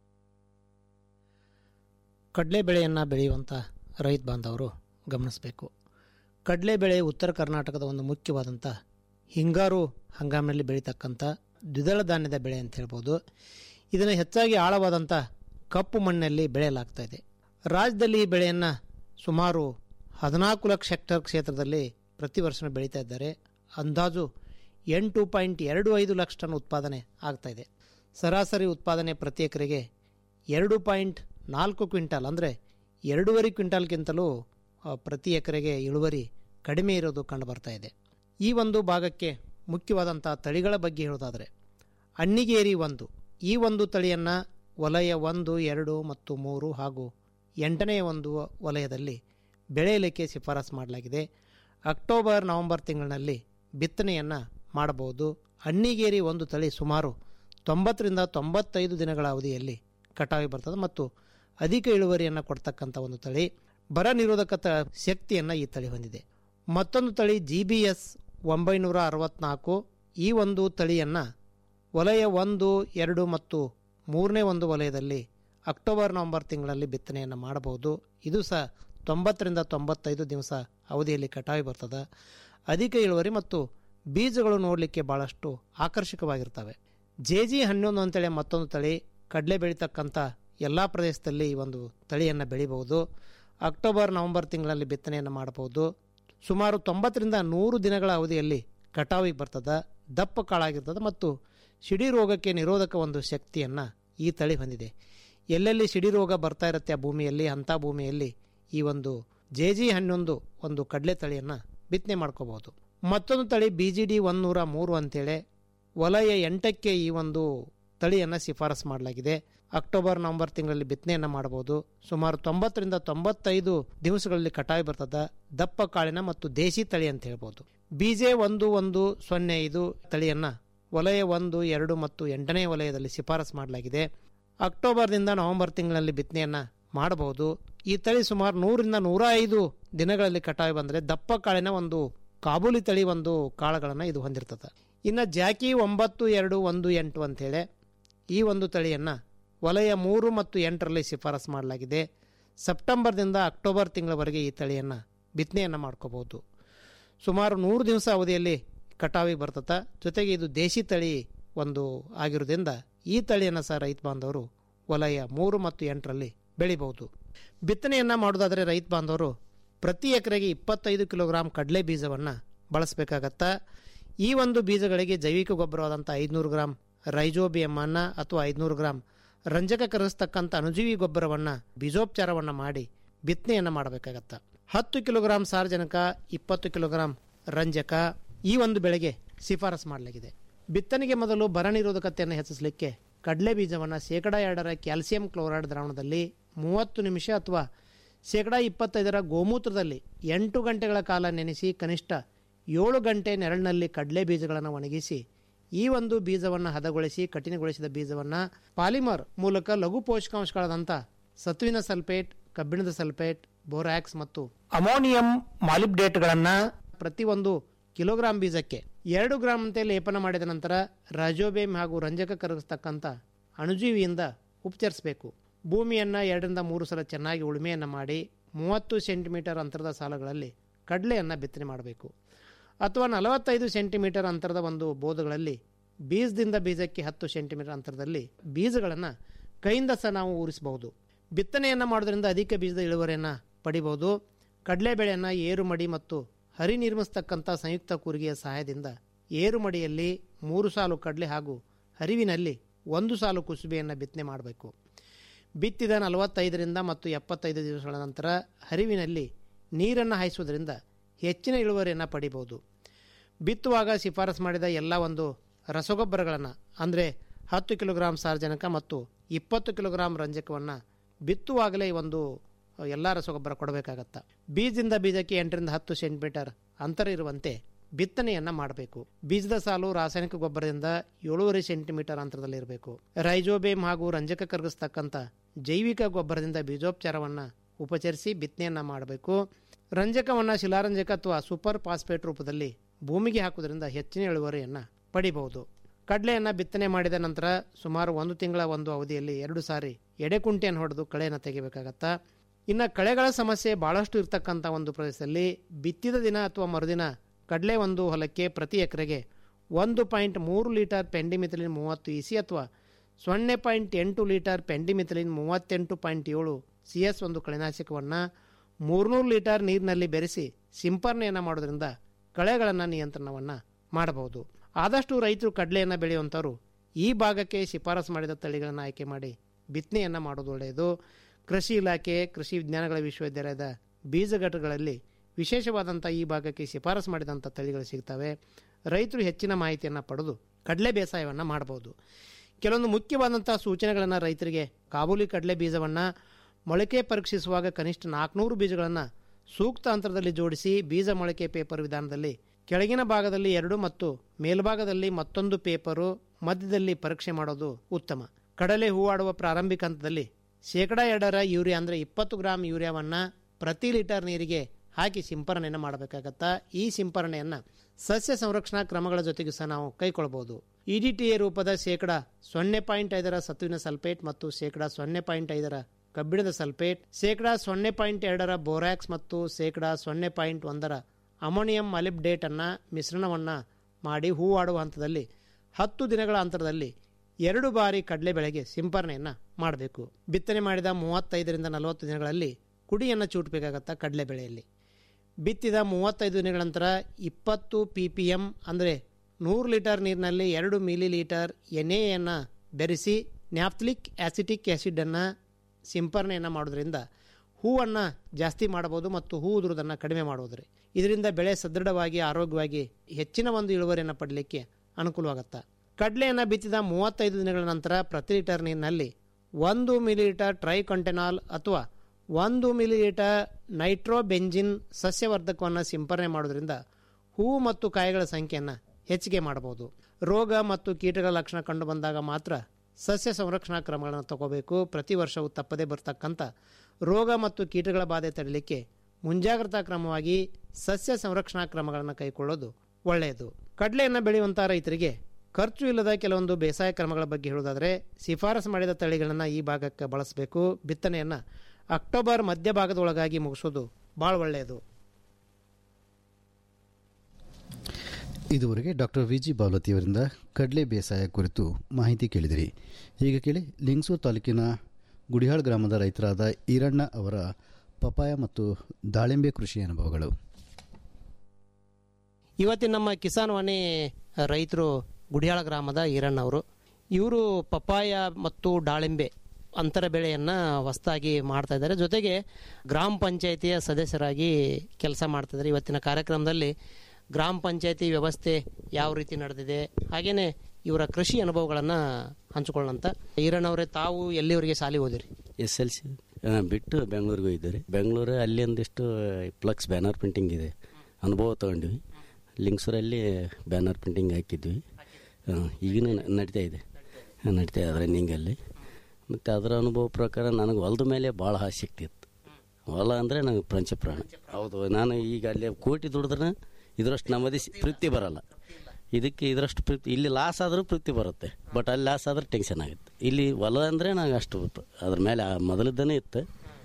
ಕಡಲೆ ಬೆಳೆಯನ್ನು ಬೆಳೆಯುವಂಥ ರೈತ ಬಾಂಧವರು ಗಮನಿಸಬೇಕು ಕಡಲೆ ಬೆಳೆ ಉತ್ತರ ಕರ್ನಾಟಕದ ಒಂದು ಮುಖ್ಯವಾದಂಥ ಹಿಂಗಾರು ಹಂಗಾಮಿನಲ್ಲಿ ಬೆಳೀತಕ್ಕಂಥ ದ್ವಿದಳ ಧಾನ್ಯದ ಬೆಳೆ ಅಂತ ಹೇಳ್ಬೋದು ಇದನ್ನು ಹೆಚ್ಚಾಗಿ ಆಳವಾದಂಥ ಕಪ್ಪು ಮಣ್ಣಲ್ಲಿ ಬೆಳೆಯಲಾಗ್ತಾ ಇದೆ ರಾಜ್ಯದಲ್ಲಿ ಈ ಬೆಳೆಯನ್ನು ಸುಮಾರು ಹದಿನಾಲ್ಕು ಲಕ್ಷ ಹೆಕ್ಟರ್ ಕ್ಷೇತ್ರದಲ್ಲಿ ಪ್ರತಿ ವರ್ಷ ಬೆಳೀತಾ ಇದ್ದಾರೆ ಅಂದಾಜು ಎಂಟು ಪಾಯಿಂಟ್ ಎರಡು ಐದು ಲಕ್ಷ ಟನ್ ಉತ್ಪಾದನೆ ಆಗ್ತಾ ಇದೆ ಸರಾಸರಿ ಉತ್ಪಾದನೆ ಪ್ರತಿ ಎಕರೆಗೆ ಎರಡು ಪಾಯಿಂಟ್ ನಾಲ್ಕು ಕ್ವಿಂಟಾಲ್ ಅಂದರೆ ಎರಡೂವರೆ ಕ್ವಿಂಟಾಲ್ಗಿಂತಲೂ ಆ, ಪ್ರತಿ ಎಕರೆಗೆ ಇಳುವರಿ ಕಡಿಮೆ ಇರೋದು ಕಂಡುಬರ್ತಾ ಇದೆ ಈ ಒಂದು ಭಾಗಕ್ಕೆ ಮುಖ್ಯವಾದಂಥ ತಳಿಗಳ ಬಗ್ಗೆ ಹೇಳೋದಾದರೆ ಅಣ್ಣಿಗೇರಿ ಒಂದು ಈ ಒಂದು ತಳಿಯನ್ನು ವಲಯ ಒಂದು ಎರಡು ಮತ್ತು ಮೂರು ಹಾಗೂ ಎಂಟನೆಯ ಒಂದು ವಲಯದಲ್ಲಿ ಬೆಳೆಯಲಿಕ್ಕೆ ಶಿಫಾರಸು ಮಾಡಲಾಗಿದೆ ಅಕ್ಟೋಬರ್ ನವೆಂಬರ್ ತಿಂಗಳಿನಲ್ಲಿ ಬಿತ್ತನೆಯನ್ನು ಮಾಡಬಹುದು ಅಣ್ಣಿಗೇರಿ ಒಂದು ತಳಿ ಸುಮಾರು ತೊಂಬತ್ತರಿಂದ ತೊಂಬತ್ತೈದು ದಿನಗಳ ಅವಧಿಯಲ್ಲಿ ಕಟಾವಿ ಬರ್ತದೆ ಮತ್ತು ಅಧಿಕ ಇಳುವರಿಯನ್ನು ಕೊಡ್ತಕ್ಕಂಥ ಒಂದು ತಳಿ ಬರ ನಿರೋಧಕ ಶಕ್ತಿಯನ್ನು ಈ ತಳಿ ಹೊಂದಿದೆ ಮತ್ತೊಂದು ತಳಿ ಜಿ ಬಿ ಎಸ್ ಒಂಬೈನೂರ ಅರವತ್ನಾಲ್ಕು ಈ ಒಂದು ತಳಿಯನ್ನು ವಲಯ ಒಂದು ಎರಡು ಮತ್ತು ಮೂರನೇ ಒಂದು ವಲಯದಲ್ಲಿ ಅಕ್ಟೋಬರ್ ನವೆಂಬರ್ ತಿಂಗಳಲ್ಲಿ ಬಿತ್ತನೆಯನ್ನು ಮಾಡಬಹುದು ಇದು ಸಹ ತೊಂಬತ್ತರಿಂದ ತೊಂಬತ್ತೈದು ದಿವಸ ಅವಧಿಯಲ್ಲಿ ಕಟಾವಿ ಬರ್ತದೆ ಅಧಿಕ ಇಳುವರಿ ಮತ್ತು ಬೀಜಗಳು ನೋಡಲಿಕ್ಕೆ ಭಾಳಷ್ಟು ಆಕರ್ಷಕವಾಗಿರ್ತವೆ ಜೆ ಜಿ ಹನ್ನೊಂದು ಅಂತೇಳಿ ಮತ್ತೊಂದು ತಳಿ ಕಡಲೆ ಬೆಳೀತಕ್ಕಂಥ ಎಲ್ಲ ಪ್ರದೇಶದಲ್ಲಿ ಈ ಒಂದು ತಳಿಯನ್ನು ಬೆಳಿಬಹುದು ಅಕ್ಟೋಬರ್ ನವೆಂಬರ್ ತಿಂಗಳಲ್ಲಿ ಬಿತ್ತನೆಯನ್ನು ಮಾಡಬಹುದು ಸುಮಾರು ತೊಂಬತ್ತರಿಂದ ನೂರು ದಿನಗಳ ಅವಧಿಯಲ್ಲಿ ಕಟಾವಿಗೆ ಬರ್ತದೆ ದಪ್ಪ ಕಾಳಾಗಿರ್ತದೆ ಮತ್ತು ಸಿಡಿ ರೋಗಕ್ಕೆ ನಿರೋಧಕ ಒಂದು ಶಕ್ತಿಯನ್ನು ಈ ತಳಿ ಹೊಂದಿದೆ ಎಲ್ಲೆಲ್ಲಿ ಸಿಡಿ ರೋಗ ಬರ್ತಾ ಇರುತ್ತೆ ಆ ಭೂಮಿಯಲ್ಲಿ ಅಂಥ ಭೂಮಿಯಲ್ಲಿ ಈ ಒಂದು ಜೆ ಜಿ ಹನ್ನೊಂದು ಒಂದು ಕಡಲೆ ತಳಿಯನ್ನು ಬಿತ್ತನೆ ಮಾಡ್ಕೋಬಹುದು ಮತ್ತೊಂದು ತಳಿ ಬಿ ಜಿ ಡಿ ಒನ್ನೂರ ಮೂರು ಅಂತೇಳಿ ವಲಯ ಎಂಟಕ್ಕೆ ಈ ಒಂದು ತಳಿಯನ್ನು ಶಿಫಾರಸು ಮಾಡಲಾಗಿದೆ ಅಕ್ಟೋಬರ್ ನವೆಂಬರ್ ತಿಂಗಳಲ್ಲಿ ಬಿತ್ತನೆಯನ್ನು ಮಾಡಬಹುದು ಸುಮಾರು ತೊಂಬತ್ತರಿಂದ ತೊಂಬತ್ತೈದು ದಿವಸಗಳಲ್ಲಿ ಕಟಾವಿ ಬರ್ತದೆ ದಪ್ಪ ಕಾಳಿನ ಮತ್ತು ದೇಶಿ ತಳಿ ಅಂತ ಹೇಳ್ಬೋದು ಬಿಜೆ ಒಂದು ಒಂದು ಸೊನ್ನೆ ಐದು ತಳಿಯನ್ನು ವಲಯ ಒಂದು ಎರಡು ಮತ್ತು ಎಂಟನೇ ವಲಯದಲ್ಲಿ ಶಿಫಾರಸು ಮಾಡಲಾಗಿದೆ ಅಕ್ಟೋಬರ್ನಿಂದ ನವೆಂಬರ್ ತಿಂಗಳಲ್ಲಿ ಬಿತ್ತನೆಯನ್ನು ಮಾಡಬಹುದು ಈ ತಳಿ ಸುಮಾರು ನೂರಿಂದ ನೂರ ಐದು ದಿನಗಳಲ್ಲಿ ಕಟಾವಿ ಬಂದರೆ ದಪ್ಪ ಕಾಳಿನ ಒಂದು ಕಾಬೂಲಿ ತಳಿ ಒಂದು ಕಾಳುಗಳನ್ನು ಇದು ಹೊಂದಿರ್ತದೆ ಇನ್ನು ಜಾಕಿ ಒಂಬತ್ತು ಎರಡು ಒಂದು ಎಂಟು ಅಂತೇಳಿ ಈ ಒಂದು ತಳಿಯನ್ನು ವಲಯ ಮೂರು ಮತ್ತು ಎಂಟರಲ್ಲಿ ಶಿಫಾರಸು ಮಾಡಲಾಗಿದೆ ಸೆಪ್ಟೆಂಬರ್ದಿಂದ ಅಕ್ಟೋಬರ್ ತಿಂಗಳವರೆಗೆ ಈ ತಳಿಯನ್ನು ಬಿತ್ತನೆಯನ್ನು ಮಾಡ್ಕೋಬಹುದು ಸುಮಾರು ನೂರು ದಿವಸ ಅವಧಿಯಲ್ಲಿ ಕಟಾವಿಗೆ ಬರ್ತದೆ ಜೊತೆಗೆ ಇದು ದೇಶಿ ತಳಿ ಒಂದು ಆಗಿರೋದ್ರಿಂದ ಈ ತಳಿಯನ್ನು ಸಹ ರೈತ ಬಾಂಧವರು ವಲಯ ಮೂರು ಮತ್ತು ಎಂಟರಲ್ಲಿ ಬೆಳಿಬಹುದು ಬಿತ್ತನೆಯನ್ನು ಮಾಡೋದಾದರೆ ರೈತ ಬಾಂಧವರು ಪ್ರತಿ ಎಕರೆಗೆ ಇಪ್ಪತ್ತೈದು ಕಿಲೋಗ್ರಾಂ ಕಡಲೆ ಬೀಜವನ್ನು ಬಳಸಬೇಕಾಗತ್ತಾ ಈ ಒಂದು ಬೀಜಗಳಿಗೆ ಜೈವಿಕ ಗೊಬ್ಬರವಾದಂಥ ಐದುನೂರು ಗ್ರಾಂ ರೈಜೋಬಿಯಮ್ಮನ್ನು ಅಥವಾ ಐದುನೂರು ಗ್ರಾಂ ರಂಜಕ ಕರಗಿಸ್ತಕ್ಕಂಥ ಅಣುಜೀವಿ ಗೊಬ್ಬರವನ್ನು ಬೀಜೋಪಚಾರವನ್ನು ಮಾಡಿ ಬಿತ್ತನೆಯನ್ನು ಮಾಡಬೇಕಾಗತ್ತ ಹತ್ತು ಕಿಲೋಗ್ರಾಂ ಸಾರಜನಕ ಇಪ್ಪತ್ತು ಕಿಲೋಗ್ರಾಂ ರಂಜಕ ಈ ಒಂದು ಬೆಳೆಗೆ ಶಿಫಾರಸು ಮಾಡಲಾಗಿದೆ ಬಿತ್ತನೆಗೆ ಮೊದಲು ಬರ ನಿರೋಧಕತೆಯನ್ನು ಹೆಚ್ಚಿಸಲಿಕ್ಕೆ ಕಡಲೆ ಬೀಜವನ್ನು ಶೇಕಡ ಎರಡರ ಕ್ಯಾಲ್ಸಿಯಂ ಕ್ಲೋರೈಡ್ ದ್ರಾವಣದಲ್ಲಿ ಮೂವತ್ತು ನಿಮಿಷ ಅಥವಾ ಶೇಕಡ ಇಪ್ಪತ್ತೈದರ ಗೋಮೂತ್ರದಲ್ಲಿ ಎಂಟು ಗಂಟೆಗಳ ಕಾಲ ನೆನೆಸಿ ಕನಿಷ್ಠ ಏಳು ಗಂಟೆ ನೆರಳಿನಲ್ಲಿ ಕಡಲೆ ಬೀಜಗಳನ್ನು ಒಣಗಿಸಿ ಈ ಒಂದು ಬೀಜವನ್ನು ಹದಗೊಳಿಸಿ ಕಠಿಣಗೊಳಿಸಿದ ಬೀಜವನ್ನು ಪಾಲಿಮರ್ ಮೂಲಕ ಲಘು ಪೋಷಕಾಂಶಗಳಾದಂಥ ಸತ್ವಿನ ಸಲ್ಫೇಟ್ ಕಬ್ಬಿಣದ ಸಲ್ಫೇಟ್ ಬೋರಾಕ್ಸ್ ಮತ್ತು ಅಮೋನಿಯಂ ಮಾಲಿಬ್ಡೇಟ್ಗಳನ್ನು ಪ್ರತಿಯೊಂದು ಕಿಲೋಗ್ರಾಂ ಬೀಜಕ್ಕೆ ಎರಡು ಗ್ರಾಂತೆ ಲೇಪನ ಮಾಡಿದ ನಂತರ ರಾಜೋಬೇಮ್ ಹಾಗೂ ರಂಜಕ ಕರಗಿಸ್ತಕ್ಕಂಥ ಅಣುಜೀವಿಯಿಂದ ಉಪಚರಿಸಬೇಕು ಭೂಮಿಯನ್ನು ಎರಡರಿಂದ ಮೂರು ಸಲ ಚೆನ್ನಾಗಿ ಉಳುಮೆಯನ್ನು ಮಾಡಿ ಮೂವತ್ತು ಸೆಂಟಿಮೀಟರ್ ಅಂತರದ ಸಾಲುಗಳಲ್ಲಿ ಕಡಲೆಯನ್ನು ಬಿತ್ತನೆ ಮಾಡಬೇಕು ಅಥವಾ ನಲವತ್ತೈದು ಸೆಂಟಿಮೀಟರ್ ಅಂತರದ ಒಂದು ಬೋಧಗಳಲ್ಲಿ ಬೀಜದಿಂದ ಬೀಜಕ್ಕೆ ಹತ್ತು ಸೆಂಟಿಮೀಟರ್ ಅಂತರದಲ್ಲಿ ಬೀಜಗಳನ್ನು ಕೈಯಿಂದ ಸಹ ನಾವು ಊರಿಸಬಹುದು ಬಿತ್ತನೆಯನ್ನು ಮಾಡೋದ್ರಿಂದ ಅಧಿಕ ಬೀಜದ ಇಳುವರಿಯನ್ನು ಪಡಿಬಹುದು ಕಡಲೆಬೇಳೆಯನ್ನು ಏರು ಮಡಿ ಮತ್ತು ಹರಿ ನಿರ್ಮಿಸ್ತಕ್ಕಂಥ ಸಂಯುಕ್ತ ಕೂರಿಗೆಯ ಸಹಾಯದಿಂದ ಏರು ಮಡಿಯಲ್ಲಿ ಮೂರು ಸಾಲು ಕಡಲೆ ಹಾಗೂ ಹರಿವಿನಲ್ಲಿ ಒಂದು ಸಾಲು ಕುಸುಬೆಯನ್ನು ಬಿತ್ತನೆ ಮಾಡಬೇಕು ಬಿತ್ತಿದ ನಲವತ್ತೈದರಿಂದ ಮತ್ತು ಎಪ್ಪತ್ತೈದು ದಿವಸಗಳ ನಂತರ ಹರಿವಿನಲ್ಲಿ ನೀರನ್ನು ಹಾಯಿಸುವುದರಿಂದ ಹೆಚ್ಚಿನ ಇಳುವರಿಯನ್ನು ಪಡಿಬೋದು ಬಿತ್ತುವಾಗ ಶಿಫಾರಸು ಮಾಡಿದ ಎಲ್ಲ ಒಂದು ರಸಗೊಬ್ಬರಗಳನ್ನು ಅಂದರೆ ಹತ್ತು ಕಿಲೋಗ್ರಾಂ ಸಾರಜನಕ ಮತ್ತು ಇಪ್ಪತ್ತು ಕಿಲೋಗ್ರಾಂ ರಂಜಕವನ್ನು ಬಿತ್ತುವಾಗಲೇ ಈ ಒಂದು ಎಲ್ಲ ರಸಗೊಬ್ಬರ ಕೊಡಬೇಕಾಗತ್ತ ಬೀಜದಿಂದ ಬೀಜಕ್ಕೆ ಎಂಟರಿಂದ ಹತ್ತು ಸೆಂಟಿಮೀಟರ್ ಅಂತರ ಇರುವಂತೆ ಬಿತ್ತನೆಯನ್ನು ಮಾಡಬೇಕು ಬೀಜದ ಸಾಲು ರಾಸಾಯನಿಕ ಗೊಬ್ಬರದಿಂದ ಏಳೂವರೆ ಸೆಂಟಿಮೀಟರ್ ಅಂತರದಲ್ಲಿರಬೇಕು ರೈಜೋಬೇಮ್ ಹಾಗೂ ರಂಜಕ ಕರಗಿಸ್ತಕ್ಕಂಥ ಜೈವಿಕ ಗೊಬ್ಬರದಿಂದ ಬೀಜೋಪಚಾರವನ್ನು ಉಪಚರಿಸಿ ಬಿತ್ತನೆಯನ್ನು ಮಾಡಬೇಕು ರಂಜಕವನ್ನು ಶಿಲಾರಂಜಕ ಅಥವಾ ಸೂಪರ್ ಫಾಸ್ಫೇಟ್ ರೂಪದಲ್ಲಿ ಭೂಮಿಗೆ ಹಾಕುವುದರಿಂದ ಹೆಚ್ಚಿನ ಇಳುವರಿಯನ್ನು ಪಡಿಬಹುದು ಕಡಲೆಯನ್ನು ಬಿತ್ತನೆ ಮಾಡಿದ ನಂತರ ಸುಮಾರು ಒಂದು ತಿಂಗಳ ಒಂದು ಅವಧಿಯಲ್ಲಿ ಎರಡು ಸಾರಿ ಎಡೆಕುಂಟೆಯನ್ನು ಹೊಡೆದು ಕಳೆಯನ್ನು ತೆಗಿಬೇಕಾಗತ್ತಾ ಇನ್ನು ಕಳೆಗಳ ಸಮಸ್ಯೆ ಭಾಳಷ್ಟು ಇರತಕ್ಕಂಥ ಒಂದು ಪ್ರದೇಶದಲ್ಲಿ ಬಿತ್ತಿದ ದಿನ ಅಥವಾ ಮರುದಿನ ಕಡಲೆ ಒಂದು ಹೊಲಕ್ಕೆ ಪ್ರತಿ ಎಕರೆಗೆ ಒಂದು ಪಾಯಿಂಟ್ ಮೂರು ಲೀಟರ್ ಪೆಂಡಿಮಿಥಲಿನ್ ಮೂವತ್ತು ಇಸಿ ಅಥವಾ ಸೊನ್ನೆ ಪಾಯಿಂಟ್ ಎಂಟು ಲೀಟರ್ ಪೆಂಡಿಮಿಥಲಿನ್ ಮೂವತ್ತೆಂಟು ಪಾಯಿಂಟ್ ಏಳು ಸಿ ಎಸ್ ಒಂದು ಕಳೆನಾಶಕವನ್ನು ಮೂರ್ನೂರು ಲೀಟರ್ ನೀರಿನಲ್ಲಿ ಬೆರೆಸಿ ಸಿಂಪರಣೆಯನ್ನು ಮಾಡೋದ್ರಿಂದ ಕಳೆಗಳನ್ನು ನಿಯಂತ್ರಣವನ್ನು ಮಾಡಬಹುದು ಆದಷ್ಟು ರೈತರು ಕಡಲೆಯನ್ನು ಬೆಳೆಯುವಂಥವ್ರು ಈ ಭಾಗಕ್ಕೆ ಶಿಫಾರಸು ಮಾಡಿದ ತಳಿಗಳನ್ನು ಆಯ್ಕೆ ಮಾಡಿ ಬಿತ್ತನೆಯನ್ನು ಮಾಡೋದು ಒಳ್ಳೆಯದು ಕೃಷಿ ಇಲಾಖೆ ಕೃಷಿ ವಿಜ್ಞಾನಗಳ ವಿಶ್ವವಿದ್ಯಾಲಯದ ಬೀಜಘಟಗಳಲ್ಲಿ ವಿಶೇಷವಾದಂಥ ಈ ಭಾಗಕ್ಕೆ ಶಿಫಾರಸು ಮಾಡಿದಂಥ ತಳಿಗಳು ಸಿಗ್ತವೆ ರೈತರು ಹೆಚ್ಚಿನ ಮಾಹಿತಿಯನ್ನು ಪಡೆದು ಕಡಲೆ ಬೇಸಾಯವನ್ನು ಮಾಡಬಹುದು ಕೆಲವೊಂದು ಮುಖ್ಯವಾದಂಥ ಸೂಚನೆಗಳನ್ನು ರೈತರಿಗೆ ಕಾಬೂಲಿ ಕಡಲೆ ಬೀಜವನ್ನು ಮೊಳಕೆ ಪರೀಕ್ಷಿಸುವಾಗ ಕನಿಷ್ಠ ನಾಲ್ಕುನೂರು ಬೀಜಗಳನ್ನು ಸೂಕ್ತ ಅಂತರದಲ್ಲಿ ಜೋಡಿಸಿ ಬೀಜ ಮೊಳಕೆ ಪೇಪರ್ ವಿಧಾನದಲ್ಲಿ ಕೆಳಗಿನ ಭಾಗದಲ್ಲಿ ಎರಡು ಮತ್ತು ಮೇಲ್ಭಾಗದಲ್ಲಿ ಮತ್ತೊಂದು ಪೇಪರು ಮಧ್ಯದಲ್ಲಿ ಪರೀಕ್ಷೆ ಮಾಡೋದು ಉತ್ತಮ ಕಡಲೆ ಹೂವಾಡುವ ಪ್ರಾರಂಭಿಕ ಹಂತದಲ್ಲಿ ಶೇಕಡ ಎರಡರ ಯೂರಿಯಾ ಅಂದರೆ ಇಪ್ಪತ್ತು ಗ್ರಾಂ ಯೂರಿಯಾವನ್ನು ಪ್ರತಿ ಲೀಟರ್ ನೀರಿಗೆ ಹಾಕಿ ಸಿಂಪರಣೆಯನ್ನು ಮಾಡಬೇಕಾಗತ್ತಾ ಈ ಸಿಂಪರಣೆಯನ್ನು ಸಸ್ಯ ಸಂರಕ್ಷಣಾ ಕ್ರಮಗಳ ಜೊತೆಗೂ ಸಹ ನಾವು ಕೈಗೊಳ್ಳಬಹುದು ಇ ಡಿ ಟಿ ಎ ರೂಪದ ಶೇಕಡ ಸೊನ್ನೆ ಪಾಯಿಂಟ್ ಐದರ ಸತುವಿನ ಸಲ್ಫೇಟ್ ಮತ್ತು ಶೇಕಡ ಸೊನ್ನೆ ಪಾಯಿಂಟ್ ಐದರ ಕಬ್ಬಿಣದ ಸಲ್ಫೇಟ್ ಶೇಕಡ ಸೊನ್ನೆ ಪಾಯಿಂಟ್ ಎರಡರ ಬೋರ್ಯಾಕ್ಸ್ ಮತ್ತು ಶೇಕಡ ಸೊನ್ನೆ ಪಾಯಿಂಟ್ ಒಂದರ ಅಮೋನಿಯಂ ಮಾಲಿಬ್ಡೇಟ್ ಅನ್ನ ಮಿಶ್ರಣವನ್ನು ಮಾಡಿ ಹೂವಾಡುವ ಹಂತದಲ್ಲಿ ಹತ್ತು ದಿನಗಳ ಅಂತರದಲ್ಲಿ ಎರಡು ಬಾರಿ ಕಡಲೆ ಬೆಳೆಗೆ ಸಿಂಪರಣೆಯನ್ನು ಮಾಡಬೇಕು ಬಿತ್ತನೆ ಮಾಡಿದ ಮೂವತ್ತೈದರಿಂದ ನಲವತ್ತು ದಿನಗಳಲ್ಲಿ ಕುಡಿಯನ್ನು ಚೂಟಬೇಕಾಗತ್ತಾ ಕಡಲೆ ಬೆಳೆಯಲ್ಲಿ ಬಿತ್ತಿದ ಮೂವತ್ತೈದು ದಿನಗಳ ನಂತರ ಇಪ್ಪತ್ತು ಪಿ ಪಿ ಎಮ್ ಅಂದರೆ ನೂರು ಲೀಟರ್ ನೀರಿನಲ್ಲಿ ಎರಡು ಮಿಲಿ ಲೀಟರ್ ಎನ್ ಎಯನ್ನು ಬೆರೆಸಿ ನ್ಯಾಪ್ಥಲಿಕ್ ಆಸಿಟಿಕ್ ಆ್ಯಸಿಡನ್ನು ಸಿಂಪರಣೆಯನ್ನು ಮಾಡೋದ್ರಿಂದ ಹೂವನ್ನು ಜಾಸ್ತಿ ಮಾಡಬಹುದು ಮತ್ತು ಹೂ ಉದುರುವುದನ್ನು ಕಡಿಮೆ ಮಾಡುವುದ್ರಿ ಇದರಿಂದ ಬೆಳೆ ಸದೃಢವಾಗಿ ಆರೋಗ್ಯವಾಗಿ ಹೆಚ್ಚಿನ ಒಂದು ಇಳುವರಿಯನ್ನು ಪಡಲಿಕ್ಕೆ ಅನುಕೂಲವಾಗುತ್ತೆ ಕಡಲೆಯನ್ನು ಬಿತ್ತಿದ ಮೂವತ್ತೈದು ದಿನಗಳ ನಂತರ ಪ್ರತಿ ಲೀಟರ್ ನೀರಿನಲ್ಲಿ ಒಂದು ಮಿಲಿಲೀಟರ್ ಟ್ರೈಕಂಟೆನಾಲ್ ಅಥವಾ ಒಂದು ಮಿಲಿಲೀಟರ್ ನೈಟ್ರೋಬೆಂಜಿನ್ ಸಸ್ಯವರ್ಧಕವನ್ನು ಸಿಂಪರಣೆ ಮಾಡೋದ್ರಿಂದ ಹೂವು ಮತ್ತು ಕಾಯಿಗಳ ಸಂಖ್ಯೆಯನ್ನು ಹೆಚ್ಚಿಗೆ ಮಾಡಬಹುದು ರೋಗ ಮತ್ತು ಕೀಟಗಳ ಲಕ್ಷಣ ಕಂಡು ಬಂದಾಗ ಮಾತ್ರ ಸಸ್ಯ ಸಂರಕ್ಷಣಾ ಕ್ರಮಗಳನ್ನು ತಗೋಬೇಕು ಪ್ರತಿ ವರ್ಷವೂ ತಪ್ಪದೇ ಬರ್ತಕ್ಕಂಥ ರೋಗ ಮತ್ತು ಕೀಟಗಳ ಬಾಧೆ ತಡೆಯಲಿಕ್ಕೆ ಮುಂಜಾಗ್ರತಾ ಕ್ರಮವಾಗಿ ಸಸ್ಯ ಸಂರಕ್ಷಣಾ ಕ್ರಮಗಳನ್ನು ಕೈಗೊಳ್ಳೋದು ಒಳ್ಳೆಯದು ಕಡಲೆಯನ್ನು ಬೆಳೆಯುವಂಥ ರೈತರಿಗೆ ಖರ್ಚು ಇಲ್ಲದ ಕೆಲವೊಂದು ಬೇಸಾಯ ಕ್ರಮಗಳ ಬಗ್ಗೆ ಹೇಳೋದಾದರೆ ಶಿಫಾರಸು ಮಾಡಿದ ತಳಿಗಳನ್ನು ಈ ಭಾಗಕ್ಕೆ ಬಳಸಬೇಕು ಬಿತ್ತನೆಯನ್ನು ಅಕ್ಟೋಬರ್ ಮಧ್ಯಭಾಗದೊಳಗಾಗಿ ಮುಗಿಸೋದು ಭಾಳ ಒಳ್ಳೆಯದು ಇದುವರೆಗೆ ಡಾಕ್ಟರ್ ವಿ ಜಿ ಬಾವಲತಿಯವರಿಂದ ಕಡಲೆ ಬೇಸಾಯ ಕುರಿತು ಮಾಹಿತಿ ಕೇಳಿದಿರಿ ಈಗ ಕೇಳಿ ಲಿಂಗಸೂರು ತಾಲೂಕಿನ ಗುಡಿಹಾಳ್ ಗ್ರಾಮದ ರೈತರಾದ ಈರಣ್ಣ ಅವರ ಪಪಾಯ ಮತ್ತು ದಾಳಿಂಬೆ ಕೃಷಿ ಅನುಭವಗಳು ಇವತ್ತಿನ ನಮ್ಮ ಕಿಸಾನ್ ವಾಣಿ ರೈತರು ಗುಡಿಯಾಳ ಗ್ರಾಮದ ಈರಣ್ಣವರು ಇವರು ಪಪಾಯ ಮತ್ತು ದಾಳಿಂಬೆ ಅಂತರ ಬೆಳೆಯನ್ನು ಹೊಸದಾಗಿ ಮಾಡ್ತಾ ಇದ್ದಾರೆ ಜೊತೆಗೆ ಗ್ರಾಮ ಪಂಚಾಯಿತಿಯ ಸದಸ್ಯರಾಗಿ ಕೆಲಸ ಮಾಡ್ತಾ ಇದ್ದಾರೆ ಇವತ್ತಿನ ಕಾರ್ಯಕ್ರಮದಲ್ಲಿ ಗ್ರಾಮ ಪಂಚಾಯಿತಿ ವ್ಯವಸ್ಥೆ ಯಾವ ರೀತಿ ನಡೆದಿದೆ ಹಾಗೆಯೇ ಇವರ ಕೃಷಿ ಅನುಭವಗಳನ್ನು ಹಂಚಿಕೊಳ್ಳಂತ ಈರಣ್ಣವರೇ ತಾವು ಎಲ್ಲಿವರೆಗೆ ಶಾಲೆ ಓದಿರಿ ಎಸ್ ಎಲ್ ಸಿ ಬಿಟ್ಟು ಬೆಂಗಳೂರಿಗೆ ಹೋಗಿದ್ದಾರೆ ಬೆಂಗಳೂರು ಅಲ್ಲಿ ಒಂದಿಷ್ಟು ಫ್ಲಕ್ಸ್ ಬ್ಯಾನರ್ ಪ್ರಿಂಟಿಂಗ್ ಇದೆ ಅನುಭವ ತೊಗೊಂಡ್ವಿ ಲಿಂಗ್ಸೂರಲ್ಲಿ ಬ್ಯಾನರ್ ಪ್ರಿಂಟಿಂಗ್ ಹಾಕಿದ್ವಿ ಆ, ಈಗಿನೂ ನ- ನಡೀತಾ ಇದೆ ಆ, ನಡೀತಾ ಇದೆ ರನ್ನಿಂಗಲ್ಲಿ ಮತ್ತು ಅದರ ಅನುಭವ ಪ್ರಕಾರ ನನಗೆ ಹೊಲದ ಮೇಲೆ ಭಾಳ ಆಸಕ್ತಿ ಇತ್ತು ಹೊಲ ಅಂದರೆ ನನಗೆ ಪಂಚಪ್ರಾಣ ಹೌದು ನಾನು ಈಗ ಅಲ್ಲಿ ಕೋಟಿ ದುಡಿದ್ರೆ ಇದರಷ್ಟು ನಮ್ಮದಿ ತೃಪ್ತಿ ಬರಲ್ಲ ಇದಕ್ಕೆ ಇದರಷ್ಟು ತೃಪ್ತಿ ಇಲ್ಲಿ ಲಾಸ್ ಆದರೂ ತೃಪ್ತಿ ಬರುತ್ತೆ ಬಟ್ ಅಲ್ಲಿ ಲಾಸ್ ಆದ್ರೆ ಟೆನ್ಷನ್ ಆಗುತ್ತೆ ಇಲ್ಲಿ ಹೊಲ ಅಂದರೆ ನಂಗೆ ಅಷ್ಟು ಪ- ಅದ್ರ ಮೇಲೆ ಆ ಮೊದಲಿದ್ದನೇ ಇತ್ತು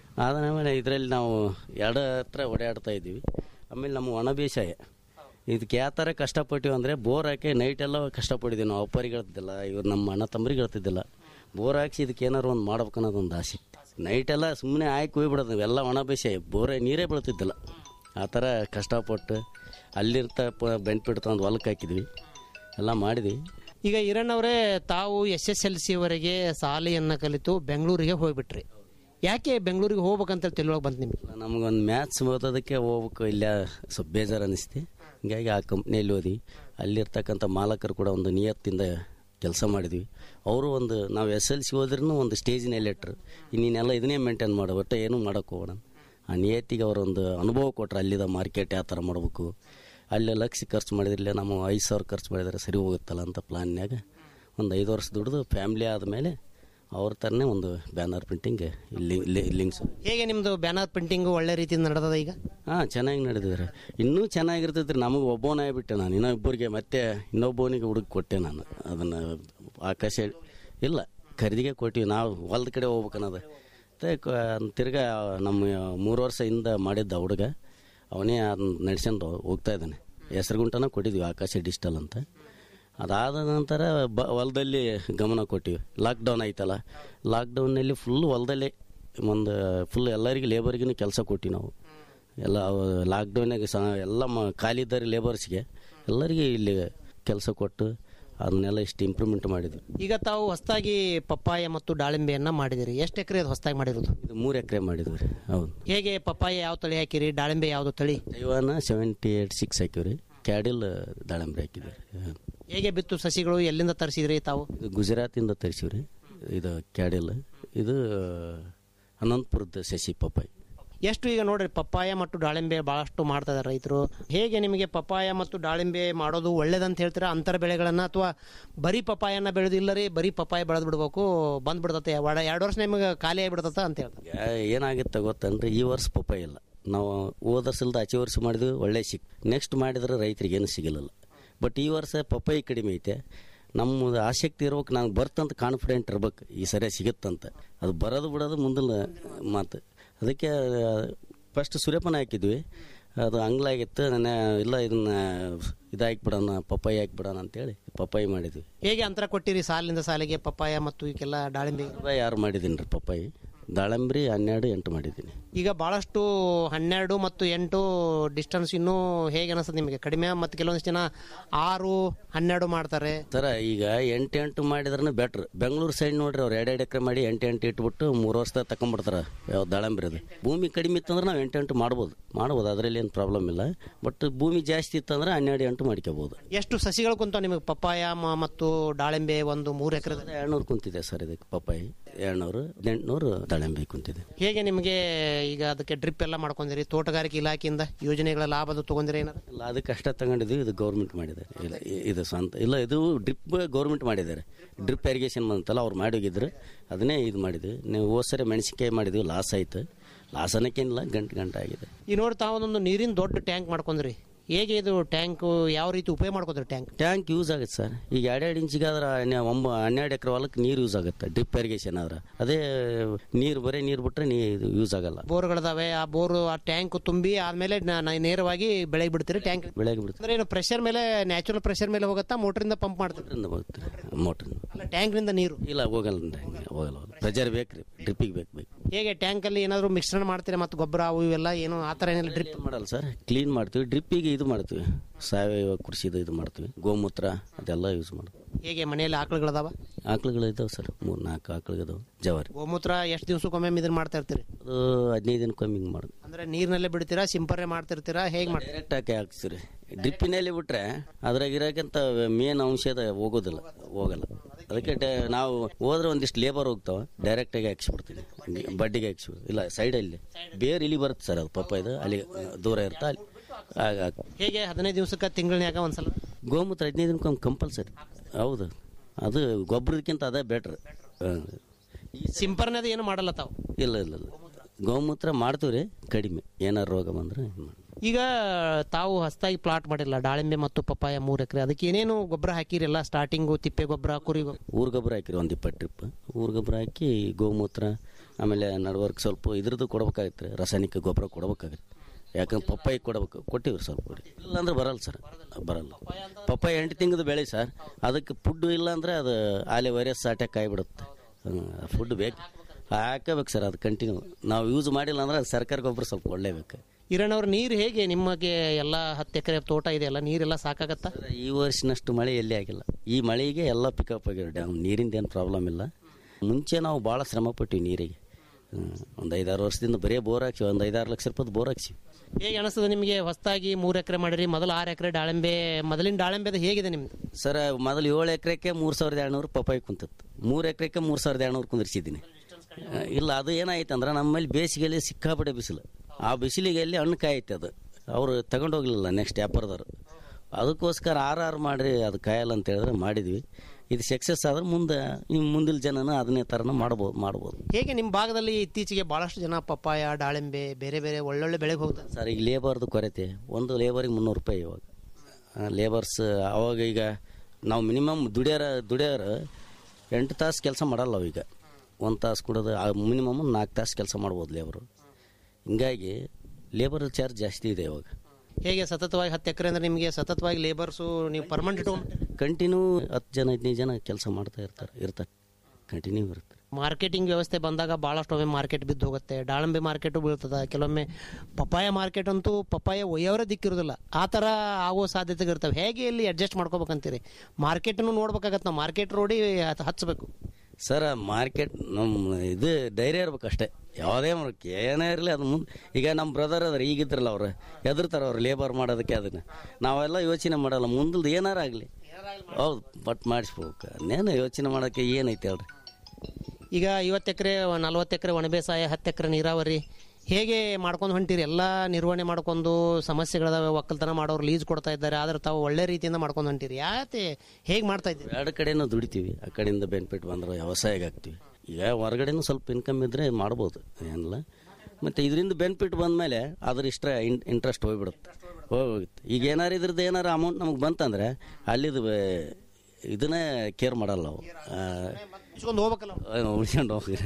ಆದ ಇದರಲ್ಲಿ ನಾವು ಎರಡು ಹತ್ರ ಓಡಾಡ್ತಾ ಇದ್ದೀವಿ ಆಮೇಲೆ ನಮ್ಮ ಒಣ ಬೇಸಾಯ ಇದಕ್ಕೆ ಯಾವ ಥರ ಕಷ್ಟಪಟ್ಟಿವಿ ಅಂದರೆ ಬೋರ್ ಹಾಕಿ ನೈಟ್ ಎಲ್ಲ ಕಷ್ಟಪಟ್ಟಿದ್ದೀವಿ ನಾವು ಅಪ್ಪರಿಗೆ ಹೇಳ್ತಿದ್ದಿಲ್ಲ ಇವ್ರು ನಮ್ಮ ಅಣ್ಣ ತಮ್ಮರಿಗೆ ಹೇಳ್ತಿದ್ದಿಲ್ಲ ಬೋರ್ ಹಾಕ್ಸಿ ಇದಕ್ಕೆ ಏನಾರು ಒಂದು ಮಾಡ್ಬೇಕು ಅನ್ನೋದು ಒಂದು ಆಸೆ ನೈಟ್ ಎಲ್ಲ ಸುಮ್ಮನೆ ಹಾಕಿ ಹೋಗ್ಬಿಡೋದು ಎಲ್ಲ ಒಣ ಬೇಸಾಯ ಬೋರೆ ನೀರೇ ಬೀಳ್ತಿದ್ದಿಲ್ಲ ಆ ಥರ ಕಷ್ಟಪಟ್ಟು ಅಲ್ಲಿರ್ತ ಬೆನಿಫಿಟ್ ತಂದು ಹೊಲಕ್ಕೆ ಹಾಕಿದ್ವಿ ಎಲ್ಲ ಮಾಡಿದ್ವಿ ಈಗ ಈರಣ್ಣ ಅವರೇ ತಾವು ಎಸ್ ಎಸ್ ಎಲ್ ಸಿವರೆಗೆ ಶಾಲೆಯನ್ನು ಕಲಿತು ಬೆಂಗಳೂರಿಗೆ ಹೋಗ್ಬಿಟ್ರಿ ಯಾಕೆ ಬೆಂಗಳೂರಿಗೆ ಹೋಗ್ಬೇಕಂತ ತಿಳಿಯೊಳಗೆ ಬಂತು ನಿಮಗೆ ನಮಗೊಂದು ಮ್ಯಾಥ್ಸ್ ಓದೋದಕ್ಕೆ ಹೋಗ್ಬೇಕು ಇಲ್ಲ ಸ್ವಲ್ಪ ಬೇಜಾರು ಅನಿಸ್ತಿ ಹಿಂಗಾಗಿ ಆ ಕಂಪ್ನಿಯಲ್ಲಿ ಓದಿ ಅಲ್ಲಿರ್ತಕ್ಕಂಥ ಮಾಲಕರು ಕೂಡ ಒಂದು ನಿಯತ್ತಿಂದ ಕೆಲಸ ಮಾಡಿದ್ವಿ ಅವರು ಒಂದು ನಾವು ಎಸ್ ಎಲ್ ಸಿ ಹೋದ್ರೂ ಒಂದು ಸ್ಟೇಜಿನಲ್ಲಿ ಇಟ್ಟರು ನೀನೆಲ್ಲ ಇದನ್ನೇ ಮೇಂಟೈನ್ ಮಾಡು ಒಟ್ಟು ಏನೂ ಮಾಡೋಕೆ ಹೋಗೋಣ ಆ ನಿಯತ್ತಿಗೆ ಅವರೊಂದು ಅನುಭವ ಕೊಟ್ಟರು ಅಲ್ಲಿದ ಮಾರ್ಕೆಟ್ ಯಾವ ಥರ ಮಾಡಬೇಕು ಅಲ್ಲಿ ಲಕ್ಷ ಖರ್ಚು ಮಾಡಿದ್ರಲ್ಲ ನಮ್ಮ ಐದು ಸಾವಿರ ಖರ್ಚು ಮಾಡಿದ್ರೆ ಸರಿ ಹೋಗುತ್ತಲ್ಲ ಅಂತ ಪ್ಲಾನ್ಯಾಗ ಒಂದು ಐದು ವರ್ಷ ದುಡಿದು ಫ್ಯಾಮ್ಲಿ ಆದಮೇಲೆ ಅವ್ರ ಥರನೇ ಒಂದು ಬ್ಯಾನರ್ ಪ್ರಿಂಟಿಂಗ್ ಇಲ್ಲಿ ಲಿಂಕ್ಸ್ ಹೇಗೆ ನಿಮ್ಮದು ಬ್ಯಾನರ್ ಪ್ರಿಂಟಿಂಗ್ ಒಳ್ಳೆ ರೀತಿಯಿಂದ ನಡೆದದ ಈಗ ಹಾಂ ಚೆನ್ನಾಗಿ ನಡೆದಿದ್ರೆ ಇನ್ನೂ ಚೆನ್ನಾಗಿರ್ತೈತ್ರಿ ನಮಗೆ ಒಬ್ಬವನಾಗ್ಬಿಟ್ಟೆ ನಾನು ಇನ್ನೊಬ್ಬರಿಗೆ ಮತ್ತೆ ಇನ್ನೊಬ್ಬವನಿಗೆ ಹುಡುಗಿ ಕೊಟ್ಟೆ ನಾನು ಅದನ್ನು ಆಕಾಶ ಇಲ್ಲ ಖರೀದಿಗೆ ಕೊಟ್ಟಿವಿ ನಾವು ಹೊಲದ ಕಡೆ ಹೋಗ್ಬೇಕು ಅನ್ನೋದು ಮತ್ತೆ ಕ- ತಿರ್ಗಾ ನಮ್ಮ ಮೂರು ವರ್ಷ ಹಿಂದೆ ಮಾಡಿದ್ದ ಹುಡುಗ ಅವನೇ ಅದನ್ನ ನಡ್ಸ್ಕೊಂಡು ಹೋಗ್ತಾ ಇದ್ದಾನೆ ಹೆಸರುಗುಂಟನ ಕೊಟ್ಟಿದ್ವಿ ಆಕಾಶ ಡಿಜಿಟಲ್ ಅಂತ ಅದಾದ ನಂತರ ಬ ಹೊಲದಲ್ಲಿ ಗಮನ ಕೊಟ್ಟಿವಿ ಲಾಕ್ಡೌನ್ ಆಯ್ತಲ್ಲ ಲಾಕ್ಡೌನ್ನಲ್ಲಿ ಫುಲ್ ಹೊಲದಲ್ಲೇ ಒಂದು ಫುಲ್ ಎಲ್ಲರಿಗೂ ಲೇಬರ್ಗೂ ಕೆಲಸ ಕೊಟ್ಟಿವಿ ನಾವು ಎಲ್ಲ ಲಾಕ್ಡೌನಾಗ ಸ ಎಲ್ಲ ಮ ಖಾಲಿ ಇದ್ದಾರೆ ಲೇಬರ್ಸ್ಗೆ ಎಲ್ಲರಿಗೆ ಇಲ್ಲಿ ಕೆಲಸ ಕೊಟ್ಟು ಅದನ್ನೆಲ್ಲ ಇಷ್ಟು ಇಂಪ್ರೂವ್ಮೆಂಟ್ ಮಾಡಿದ್ವಿ ಈಗ ತಾವು ಹೊಸದಾಗಿ ಪಪ್ಪಾಯ ಮತ್ತು ದಾಳಿಂಬೆಯನ್ನ ಮಾಡಿದಿರಿ ಎಷ್ಟು ಎಕರೆ ಅದು ಹೊಸದಾಗಿ ಮಾಡಿರೋದು ಇದು ಮೂರು ಎಕರೆ ಮಾಡಿದ್ವಿ ರೀ ಹೌದು ಹೇಗೆ ಪಪ್ಪಾಯ ಯಾವ ತಳಿ ಹಾಕಿರಿ ದಾಳಿಂಬೆ ಯಾವುದು ತಳಿ ತೈವಾನ ಸೆವೆಂಟಿ ಏಟ್ ಸಿಕ್ಸ್ ಹಾಕಿವ್ರಿ ಕ್ಯಾಡಿಲ್ ದಾಳಂಬ್ರಿ ಹಾಕಿದ್ವಿ ಹೇಗೆ ಬಿತ್ತು ಸಸಿಗಳು ಎಲ್ಲಿಂದ ತರಿಸಿದ್ರಿ ತಾವು ಇದು ಗುಜರಾತಿಂದ ತರಿಸಿವ್ರಿ ಇದು ಕ್ಯಾಡಿಲ್ ಇದು ಅನಂತಪುರದ ಸಸಿ ಪಪ್ಪಾಯಿ ಎಷ್ಟು ಈಗ ನೋಡ್ರಿ ಪಪ್ಪಾಯ ಮತ್ತು ದಾಳಿಂಬೆ ಬಹಳಷ್ಟು ಮಾಡ್ತಾ ಇದಾರೆ ರೈತರು ಹೇಗೆ ನಿಮಗೆ ಪಪ್ಪಾಯ ಮತ್ತು ದಾಳಿಂಬೆ ಮಾಡೋದು ಒಳ್ಳೇದಂತ ಹೇಳ್ತೀರಾ ಅಂತರ ಬೆಳೆಗಳನ್ನ ಅಥವಾ ಬರೀ ಪಪ್ಪಾಯನ್ನ ಬೆಳೆದು ಇಲ್ಲ ರೀ ಬರೀ ಪಪ್ಪಾಯ ಬೆಳೆದು ಬಿಡ್ಬೇಕು ಬಂದ್ ಬಿಡ್ತತೆ ಎರಡು ವರ್ಷ ನಿಮಗೆ ಖಾಲಿ ಆಗಿಬಿಡ್ತತ ಅಂತ ಹೇಳ್ತಾರೆ ಯಾ- ಏನಾಗುತ್ತೆ ಗೊತ್ತನ್ರಿ ಈ ವರ್ಷ ಪಪ್ಪಾಯಿ ಇಲ್ಲ ನಾವು ಹೋದ ವರ್ಷಲ್ದ ಆಚೆ ವರ್ಷ ಮಾಡಿದ್ವಿ ಒಳ್ಳೆ ಸಿಕ್ ನೆಕ್ಸ್ಟ್ ಮಾಡಿದ್ರೆ ರೈತರಿಗೆ ಏನು ಸಿಗಲಿಲ್ಲ ಬಟ್ ಈ ವರ್ಷ ಪಪ್ಪಾಯಿ ಕಡಿಮೆ ಐತೆ ನಮ್ಮ ಆಸಕ್ತಿ ಇರ್ಬೇಕು ನಂಗೆ ಬರ್ತಂತ ಕಾನ್ಫಿಡೆಂಟ್ ಇರ್ಬೇಕು ಈ ಸರಿ ಸಿಗುತ್ತಂತ ಅದು ಬರೋದು ಬಿಡೋದು ಮುಂದಿನ ಮಾತು ಅದಕ್ಕೆ ಫಸ್ಟ್ ಸೂರ್ಯಪಾನ ಹಾಕಿದ್ವಿ ಅದು ಅಂಗ್ಲಾಗಿತ್ತು ನನ್ನ ಇಲ್ಲ ಇದನ್ನ ಇದಾಕಿಬಿಡೋಣ ಪಪ್ಪಾಯಿ ಹಾಕಿಬಿಡೋಣ ಅಂತೇಳಿ ಪಪ್ಪಾಯಿ ಮಾಡಿದ್ವಿ ಹೇಗೆ ಅಂತರ ಕೊಟ್ಟಿರಿ ಸಾಲಿನಿಂದ ಸಾಲಿಗೆ ಪಪ್ಪಾಯ ಮತ್ತು ಈಗೆಲ್ಲ ದಾಳಿಂಬೆ ಪಪ್ಪಾಯಿ ಯಾರು ಮಾಡಿದ್ದೀನಿ ರೀ ಪಪ್ಪಾಯಿ ದಾಳಂಬ್ರಿ ಹನ್ನೆರಡು ಎಂಟು ಮಾಡಿದ್ದೀನಿ ಈಗ ಬಹಳಷ್ಟು ಹನ್ನೆರಡು ಮತ್ತು ಎಂಟು ಡಿಸ್ಟೆನ್ಸ್ ಇನ್ನೂ ಹೇಗೆ ಅನಿಸ್ತದೆ ನಿಮಗೆ ಕಡಿಮೆ ಮತ್ತು ಕೆಲವೊಂದಿಷ್ಟು ಜನ ಆರು ಹನ್ನೆರಡು ಮಾಡ್ತಾರೆ ಸರ ಈಗ ಎಂಟು ಎಂಟು ಮಾಡಿದ್ರೆ ಬೆಟ್ರ್ ಬೆಂಗಳೂರು ಸೈಡ್ ನೋಡ್ರಿ ಅವ್ರು ಎರಡೆರಡು ಎಕರೆ ಮಾಡಿ ಎಂಟು ಎಂಟು ಇಟ್ಬಿಟ್ಟು ಮೂರು ವರ್ಷದಾಗ ತಕೊಂಡ್ಬಿಡ್ತಾರೆ ಯಾವ ದಾಳಂಬ್ರಿದು ಭೂಮಿ ಕಡಿಮೆ ಇತ್ತಂದ್ರೆ ನಾವು ಎಂಟು ಎಂಟು ಮಾಡ್ಬೋದು ಮಾಡ್ಬೋದು ಅದರಲ್ಲಿ ಏನು ಪ್ರಾಬ್ಲಮ್ ಇಲ್ಲ ಬಟ್ ಭೂಮಿ ಜಾಸ್ತಿ ಇತ್ತಂದ್ರೆ ಹನ್ನೆರಡು ಎಂಟು ಮಾಡ್ಕೋಬೋದು ಎಷ್ಟು ಸಸಿಗಳು ಕುಂತಾವ ನಿಮಗೆ ಪಪ್ಪಾಯ ಮ- ಮತ್ತು ದಾಳಿಂಬೆ ಒಂದು ಮೂರು ಎಕರೆ ಎರಡ್ನೂರು ಕುಂತಿದೆ ಸರ್ ಇದಕ್ಕೆ ಪಪ್ಪಾಯಿ ಎರಡ್ನೂರು ಹದಿನೆಂಟುನೂರು ದಾಳಿಂಬೆ ಕುಂತಿದೆ ಹೇಗೆ ನಿಮಗೆ ಈಗ ಅದಕ್ಕೆ ಡ್ರಿಪ್ ಎಲ್ಲ ಮಾಡ್ಕೊಂಡಿರಿ ತೋಟಗಾರಿಕೆ ಇಲಾಖೆಯಿಂದ ಯೋಜನೆಗಳ ಲಾಭದ ತಗೊಂಡಿರಿ ಏನಾರ ಇಲ್ಲ ಅದಕ್ಕೆ ಅಷ್ಟೇ ತಗೊಂಡಿದ್ವಿ ಇದು ಗೌರ್ಮೆಂಟ್ ಮಾಡಿದ್ದಾರೆ ಇಲ್ಲ ಇ- ಇದು ಸ್ವಂತ ಇಲ್ಲ ಇದು ಡ್ರಿಪ್ ಗೌರ್ಮೆಂಟ್ ಮಾಡಿದ್ದಾರೆ ಡ್ರಿಪ್ ಇರಿಗೇಷನ್ ಬಂತಲ್ಲ ಅವ್ರು ಮಾಡಿ ಹೋಗಿದ್ರು ಅದನ್ನೇ ಇದು ಮಾಡಿದ್ವಿ ನೀವು ಹೋದ್ ಸರಿ ಮೆಣಸಿನ್ಕಾಯಿ ಮಾಡಿದ್ವಿ ಲಾಸ್ ಆಯ್ತು ಲಾಸ್ ಅನ್ನೋಕ್ಕೇನಿಲ್ಲ ಗಂಟು ಗಂಟೆ ಆಗಿದೆ ಈ ನೋಡಿ ತಾವೊಂದೊಂದು ನೀರಿನ ದೊಡ್ಡ ಟ್ಯಾಂಕ್ ಮಾಡ್ಕೊಂಡ್ರಿ ಹೇಗೆ ಇದು ಟ್ಯಾಂಕ್ ಯಾವ ರೀತಿ ಉಪಯೋಗ ಮಾಡ್ಕೊಂಡ್ರಿ ಟ್ಯಾಂಕ್ ಟ್ಯಾಂಕ್ ಯೂಸ್ ಆಗುತ್ತೆ ಸರ್ ಈಗ ಎರಡೆರಡು ಇಂಚಿಗಾದ್ರೆ ನೆ- ಒಂಬ ಹನ್ನೆರಡು ಎಕರೆ ಹೊಲಕ್ಕೆ ನೀರು ಯೂಸ್ ಆಗುತ್ತೆ ಡ್ರಿಪ್ ಇರಿಗೇಷನ್ ಆದ್ರೆ ಅದೇ ನೀರು ಬರೀ ನೀರು ಬಿಟ್ರೆ ನೀ ಇದು ಯೂಸ್ ಆಗಲ್ಲ ಬೋರ್ಗಳಿದಾವೆ ಆ ಬೋರ್ ಆ ಟ್ಯಾಂಕ್ ತುಂಬಿ ಆದ್ಮೇಲೆ ನ- ನ- ನೇರವಾಗಿ ಬೆಳೆಗೆ ಬಿಡ್ತೀರಿ ಟ್ಯಾಂಕ್ ಬೆಳಗ್ಗೆ ಬಿಡುತ್ತೆ ಅಂದ್ರೆ ಏನು ಪ್ರೆಷರ್ ಮೇಲೆ ನ್ಯಾಚುರಲ್ ಪ್ರೆಷರ್ ಮೇಲೆ ಹೋಗುತ್ತಾ ಮೋಟರಿಂದ ಪಂಪ್ ಮಾಡ್ತೀರಿ ಅದರಿಂದ ಹೋಗುತ್ತೆ ಮೋಟ್ರಿಂದ ಅಲ್ಲ ಟ್ಯಾಂಕ್ನಿಂದ ನೀರು ಇಲ್ಲ ಹೋಗಲ್ಲ ಹಂಗೆ ಹೋಗಲ್ಲ ಹೋಗಲ್ಲ ಪ್ರೆಜರ್ ಬೇಕು ರೀ ಡ್ರಿಪ್ಪಿಗೆ ಬೇಕು ಬೇಕು ಹೇಗೆ ಟ್ಯಾಂಕ್ ಅಲ್ಲಿ ಏನಾದ್ರು ಮಿಶ್ರಣ ಮಾಡ್ತೀರಾ ಮತ್ತು ಗೊಬ್ಬರ ಅವು ಇವೆಲ್ಲ ಏನು ಆ ಥರ ಏನಿಲ್ಲ ಡ್ರಿಪ್ ಮಾಡಲ್ಲ ಸರ್ ಕ್ಲೀನ್ ಮಾಡ್ತೀವಿ ಡ್ರಿಪ್ಪಿಗೆ ಇದು ಮಾಡ್ತೀವಿ ಸಾವಯವ ಕೃಷಿದು ಇದು ಮಾಡ್ತೀವಿ ಗೋಮೂತ್ರ ಅದೆಲ್ಲ ಯೂಸ್ ಮಾಡ್ತೀವಿ ಹೇಗೆ ಮನೆಯಲ್ಲಿ ಆಕಳುಗಳದಾವ ಆಕಳುಗಳು ಇದಾವೆ ಸರ್ ಮೂರು ನಾಲ್ಕು ಆಕಳು ಇದಾವೆ ಜವಾರಿ ಗೋಮೂತ್ರ ಎಷ್ಟು ದಿವಸಕ್ಕೊಮ್ಮೆ ಇದನ್ನ ಮಾಡ್ತಾ ಇರ್ತೀರಿ ಅದು ಹದಿನೈದು ದಿನಕ್ಕೊಮ್ಮೆ ಹಿಂಗೆ ಮಾಡೋದು ಅಂದ್ರೆ ನೀರಿನಲ್ಲೇ ಬಿಡ್ತೀರಾ ಸಿಂಪರಣೆ ಮಾಡ್ತಿರ್ತೀರಾ ಹೇಗೆ ಮಾಡ್ತೀರಾ ಡೈರೆಕ್ಟ್ ಹಾಕಿ ಹಾಕ್ಸ್ತೀರಿ ಡ್ರಿಪ್ಪಿನಲ್ಲಿ ಬಿಟ್ರೆ ಅದ್ರಾಗ ಇರೋಕ್ಕಿಂತ ಮೇನ್ ಅಂಶದ ಹೋಗೋದಿಲ್ಲ ಹೋಗಲ್ಲ ಅದಕ್ಕೆ ಡ- ನಾವು ಹೋದ್ರೆ ಒಂದಿಷ್ಟು ಲೇಬರ್ ಹೋಗ್ತಾವ ಡೈರೆಕ್ಟ್ ಆಗಿ ಹಾಕ್ಸ್ಬಿಡ್ತೀವಿ ಬಡ್ಡಿಗೆ ಹಾಕ್ಸ್ಬಿಡ್ತೀವಿ ಇಲ್ಲ ಸೈಡಲ್ಲಿ ಬೇರೆ ಇಲ್ಲಿ ಬರುತ್ತೆ ಸರ್ ಅದು ಪಪ್ಪ ಇದು ಅಲ್ಲಿ ದೂರ ಇರ್ತಾ ಅಲ್ಲಿ ಆಗ ಹಾಕ್- ಹೇಗೆ ಹದಿನೈದು ದಿವಸಕ್ಕೆ ತಿಂಗಳನ್ಯಾಗ ಒಂದ್ಸಲ ಗೋಮೂತ್ರ ಹದಿನೈದು ದಿನಕ್ಕೊಮ್ಮೆ ಕಂಪಲ್ಸರಿ ಹೌದು ಅದು ಗೊಬ್ಬರದಕ್ಕಿಂತ ಅದೇ ಬೆಟ್ರ್ ಸಿಂಪರಣೆ ಅದು ಏನು ಮಾಡಲ್ಲ ತಾವು ಇಲ್ಲ ಇಲ್ಲ ಇಲ್ಲ ಗೋಮೂತ್ರ ಮಾಡ್ತೀವಿ ರೀ ಕಡಿಮೆ ಏನಾರು ರೋಗ ಬಂದ್ರೆ ಇದ್ ಮಾಡ್ತೀವಿ. ಈಗ ತಾವು ಹೊಸದಾಗಿ ಪ್ಲಾಟ್ ಮಾಡಿಲ್ಲ ದಾಳಿಂಬೆ ಮತ್ತು ಪಪ್ಪಾಯ ಮೂರು ಎಕರೆ ಅದಕ್ಕೆ ಏನೇನು ಗೊಬ್ಬರ ಹಾಕಿರಲ್ಲ ಸ್ಟಾರ್ಟಿಂಗು ತಿಪ್ಪೆ ಗೊಬ್ಬರ ಕುರಿ ಗೊಬ್ಬರ ಊರು ಗೊಬ್ಬರ ಹಾಕಿರಿ ಒಂದು ಇಪ್ಪತ್ತು ಟ್ರಿಪ್ ಊರು ಗೊಬ್ಬರ ಹಾಕಿ ಗೋಮೂತ್ರ ಆಮೇಲೆ ನಡ್ವರ್ಕ್ ಸ್ವಲ್ಪ ಇದ್ರದ್ದು ಕೊಡ್ಬೇಕಾಗತ್ತೆ ರೀ ರಾಸಾಯನಿಕ ಗೊಬ್ಬರ ಕೊಡ್ಬೇಕಾಗತ್ತೆ ಯಾಕಂದ್ರೆ ಪಪ್ಪಾಯಿ ಕೊಡ್ಬೇಕು ಕೊಟ್ಟಿವ್ರಿ ಸ್ವಲ್ಪ ಕೊಡಿ ಇಲ್ಲಾಂದ್ರೆ ಬರಲ್ಲ ಸರ್ ಬರಲ್ಲ ಪಪ್ಪಾಯಿ ಎಂಟು ತಿಂಗದ ಬೆಳೆ ಸರ್ ಅದಕ್ಕೆ ಫುಡ್ ಇಲ್ಲ ಅಂದ್ರೆ ಅದು ಆಲೆ ವೈರಸ್ ಅಟ್ಯಾಕ್ ಆಗಿಬಿಡುತ್ತೆ ಫುಡ್ ಬೇಕು ಹಾಕಬೇಕು ಸರ್ ಅದು ಕಂಟಿನ್ಯೂ ನಾವು ಯೂಸ್ ಮಾಡಿಲ್ಲ ಅಂದ್ರೆ ಅದು ಸರ್ಕಾರ ಗೊಬ್ಬರ ಸ್ವಲ್ಪ ಒಳ್ಳೇಬೇಕು ಇರಣವ್ರ ನೀರು ಹೇಗೆ ನಿಮಗೆ ಎಲ್ಲ ಹತ್ತು ಎಕರೆ ತೋಟ ಇದೆಯಲ್ಲ ನೀರೆಲ್ಲ ಸಾಕಾಗತ್ತಾ ಈ ವರ್ಷನಷ್ಟು ಮಳೆ ಎಲ್ಲಿ ಆಗಿಲ್ಲ ಈ ಮಳೆಗೆ ಎಲ್ಲ ಪಿಕಪ್ ಆಗಿರೋ ಡ್ಯಾಮ್ ನೀರಿಂದ ಏನು ಪ್ರಾಬ್ಲಮ್ ಇಲ್ಲ ಮುಂಚೆ ನಾವು ಭಾಳ ಶ್ರಮ ಪಟ್ಟಿವಿ ನೀರಿಗೆ ಒಂದು ಐದಾರು ವರ್ಷದಿಂದ ಬರೀ ಬೋರ್ ಹಾಕ್ಸಿವಿ ಒಂದು ಐದಾರು ಲಕ್ಷ ರೂಪಾಯಿ ಬೋರ್ ಹಾಕ್ಸಿವಿ ಹೇಗೆ ಅನಿಸ್ತದೆ ನಿಮಗೆ ಹೊಸದಾಗಿ ಮೂರು ಎಕರೆ ಮಾಡಿರಿ ಮೊದಲು ಆರು ಎಕರೆ ದಾಳಿಂಬೆ ಮೊದಲಿನ ದಾಳಿಂಬೆದು ಹೇಗಿದೆ ನಿಮ್ದು ಸರ್ ಮೊದಲು ಏಳು ಎಕರೆಗೆ ಮೂರು ಸಾವಿರದ ಏಳ್ನೂರು ಪಪ್ಪಾಯಿ ಕುಂತಿತ್ತು ಮೂರು ಎಕರೆಗೆ ಮೂರು ಸಾವಿರದ ಏಳ್ನೂರು ಕುಂದಿರ್ಸಿದ್ದೀನಿ ಆ, ಇಲ್ಲ ಅದು ಏನಾಯ್ತು ಅಂದ್ರೆ ನಮ್ಮಲ್ಲಿ ಬೇಸಿಗೆಯಲ್ಲಿ ಸಿಕ್ಕಾಪಟ್ಟೆ ಬಿಸಿಲು ಆ ಬಿಸಿಲಿಗೆ ಅಲ್ಲಿ ಹಣ್ಣು ಕಾಯೈತೆ ಅದು ಅವರು ತಗೊಂಡೋಗ್ಲಿಲ್ಲ ನೆಕ್ಸ್ಟ್ ವ್ಯಾಪಾರದವ್ರು ಅದಕ್ಕೋಸ್ಕರ ಆರು ಆರು ಮಾಡಿರಿ ಅದು ಕಾಯಲ್ಲ ಅಂತ ಹೇಳಿದ್ರೆ ಮಾಡಿದ್ವಿ ಇದು ಸಕ್ಸಸ್ ಆದ್ರೆ ಮುಂದೆ ಇನ್ನು ಮುಂದಿನ ಜನನ ಅದನ್ನೇ ಥರನ ಮಾಡ್ಬೋದು ಮಾಡ್ಬೋದು ಹೇಗೆ ನಿಮ್ಮ ಭಾಗದಲ್ಲಿ ಇತ್ತೀಚೆಗೆ ಬಹಳಷ್ಟು ಜನ ಪಪ್ಪಾಯ ದಾಳಿಂಬೆ ಬೇರೆ ಬೇರೆ ಒಳ್ಳೊಳ್ಳೆ ಬೆಳೆಗೆ ಹೋಗ್ತಾರೆ ಸರ್ ಈಗ ಲೇಬರ್ದು ಕೊರತೆ ಒಂದು ಲೇಬರಿಗೆ ಮುನ್ನೂರು ರೂಪಾಯಿ ಇವಾಗ ಲೇಬರ್ಸ್ ಅವಾಗ ಈಗ ನಾವು ಮಿನಿಮಮ್ ದುಡಿಯೋರ ದುಡಿಯೋರು ಎಂಟು ತಾಸು ಕೆಲಸ ಮಾಡಲ್ಲ ಅವು ಈಗ ಒಂದು ತಾಸು ಕೊಡೋದು ಮಿನಿಮಮ್ ನಾಲ್ಕು ತಾಸು ಕೆಲಸ ಮಾಡ್ಬೋದು ಲೇಬರು ಹಿಂಗಾಗಿ ಲೇಬರ್ ಚಾರ್ಜ್ ಜಾಸ್ತಿ ಇದೆ ಇವಾಗ ಹೇಗೆ ಸತತವಾಗಿ ಹತ್ತು ಎಕರೆ ಅಂದ್ರೆ ನಿಮಗೆ ಸತತವಾಗಿ ಲೇಬರ್ಸು ನೀವು ಪರ್ಮನೆಂಟ್ ಕಂಟಿನ್ಯೂ ಹತ್ತು ಜನ ಹದಿನೈದು ಜನ ಕೆಲಸ ಮಾಡ್ತಾ ಇರ್ತಾರೆ ಇರ್ತಾರೆ ಕಂಟಿನ್ಯೂ ಇರುತ್ತೆ ಮಾರ್ಕೆಟಿಂಗ್ ವ್ಯವಸ್ಥೆ ಬಂದಾಗ ಭಾಳಷ್ಟು ಒಮ್ಮೆ ಮಾರ್ಕೆಟ್ ಬಿದ್ದು ಹೋಗುತ್ತೆ ದಾಳಿಂಬೆ ಮಾರ್ಕೆಟು ಬೀಳ್ತದೆ ಕೆಲವೊಮ್ಮೆ ಪಪ್ಪಾಯ ಮಾರ್ಕೆಟ್ ಅಂತೂ ಪಪ್ಪಾಯ ಒಯ್ಯವರೇ ದಿಕ್ಕಿರೋದಿಲ್ಲ ಆ ಥರ ಆಗೋ ಸಾಧ್ಯತೆಗಳು ಇರ್ತವೆ ಹೇಗೆ ಇಲ್ಲಿ ಅಡ್ಜಸ್ಟ್ ಮಾಡ್ಕೋಬೇಕಂತೀರಿ ಮಾರ್ಕೆಟನ್ನು ನೋಡ್ಬೇಕಾಗತ್ತೆ ನಾವು ಮಾರ್ಕೆಟ್ ರೋಡಿ ಹಚ್ಚಬೇಕು ಸರ್ ಮಾರ್ಕೆಟ್ ನಮ್ಮ ಇದು ಧೈರ್ಯ ಇರ್ಬೇಕು ಅಷ್ಟೇ ಯಾವುದೇ ಮಾಡೋಕ್ಕೆ ಏನೇ ಇರಲಿ ಅದು ಮುಂದೆ ಈಗ ನಮ್ಮ ಬ್ರದರ್ ಅದ್ರ ಈಗಿದ್ರಲ್ಲ ಅವ್ರು ಹೆದರ್ತಾರೆ ಅವ್ರು ಲೇಬರ್ ಮಾಡೋದಕ್ಕೆ ಅದನ್ನು ನಾವೆಲ್ಲ ಯೋಚನೆ ಮಾಡಲ್ಲ ಮುಂದಲ್ದು ಏನಾರ ಆಗಲಿ ಹೌದು ಬಟ್ ಮಾಡಿಸ್ಬೇಕು ಇನ್ನೇನು ಯೋಚನೆ ಮಾಡೋಕ್ಕೆ ಏನೈತೆ ಹೇಳ್ರಿ ಈಗ ಐವತ್ತು ಎಕರೆ ನಲ್ವತ್ತು ಎಕರೆ ಒಣಬೇಸಾಯ ಹತ್ತು ಎಕರೆ ನೀರಾವರಿ ಹೇಗೆ ಮಾಡ್ಕೊಂಡು ಹೊಂಟಿರಿ ಎಲ್ಲ ನಿರ್ವಹಣೆ ಮಾಡ್ಕೊಂಡು ಸಮಸ್ಯೆಗಳದಾವೆ ಒಕ್ಕಲ್ತನ ಮಾಡೋರು ಲೀಸ್ ಕೊಡ್ತಾ ಇದ್ದಾರೆ ಆದ್ರೆ ತಾವು ಒಳ್ಳೆ ರೀತಿಯಿಂದ ಮಾಡ್ಕೊಂಡು ಹೊಂಟಿರಿ ಯಾತೆ ಹೇಗೆ ಮಾಡ್ತಾ ಇದ್ದೀರಿ ಎರಡು ಕಡೆನೂ ದುಡಿತೀವಿ ಆ ಕಡೆಯಿಂದ ಬೆನಿಫಿಟ್ ಬಂದ್ರೆ ವ್ಯವಸಾಯಕ್ಕೆ ಹಾಕ್ತೀವಿ ಈಗ ಹೊರಗಡೆನೂ ಸ್ವಲ್ಪ ಇನ್ಕಮ್ ಇದ್ದರೆ ಮಾಡ್ಬೋದು ಏನಿಲ್ಲ ಮತ್ತು ಇದರಿಂದ ಬೆನಿಫಿಟ್ ಬಂದಮೇಲೆ ಅದ್ರ ಇಷ್ಟ ಇಂಟ್ರೆಸ್ಟ್ ಹೋಗ್ಬಿಡುತ್ತೆ ಹೋಗುತ್ತೆ ಈಗ ಏನಾರು ಇದ್ರದ್ದು ಏನಾರು ಅಮೌಂಟ್ ನಮಗೆ ಬಂತಂದ್ರೆ ಅಲ್ಲಿದು ಬೆ- ಇದನ್ನೇ ಕೇರ್ ಮಾಡಲ್ಲ ನಾವು ಇಸ್ಕೊಂಡು ಹೋಗ್ಬೇಕಲ್ಲ ಉಳ್ಸ್ಕೊಂಡು ಹೋಗಿ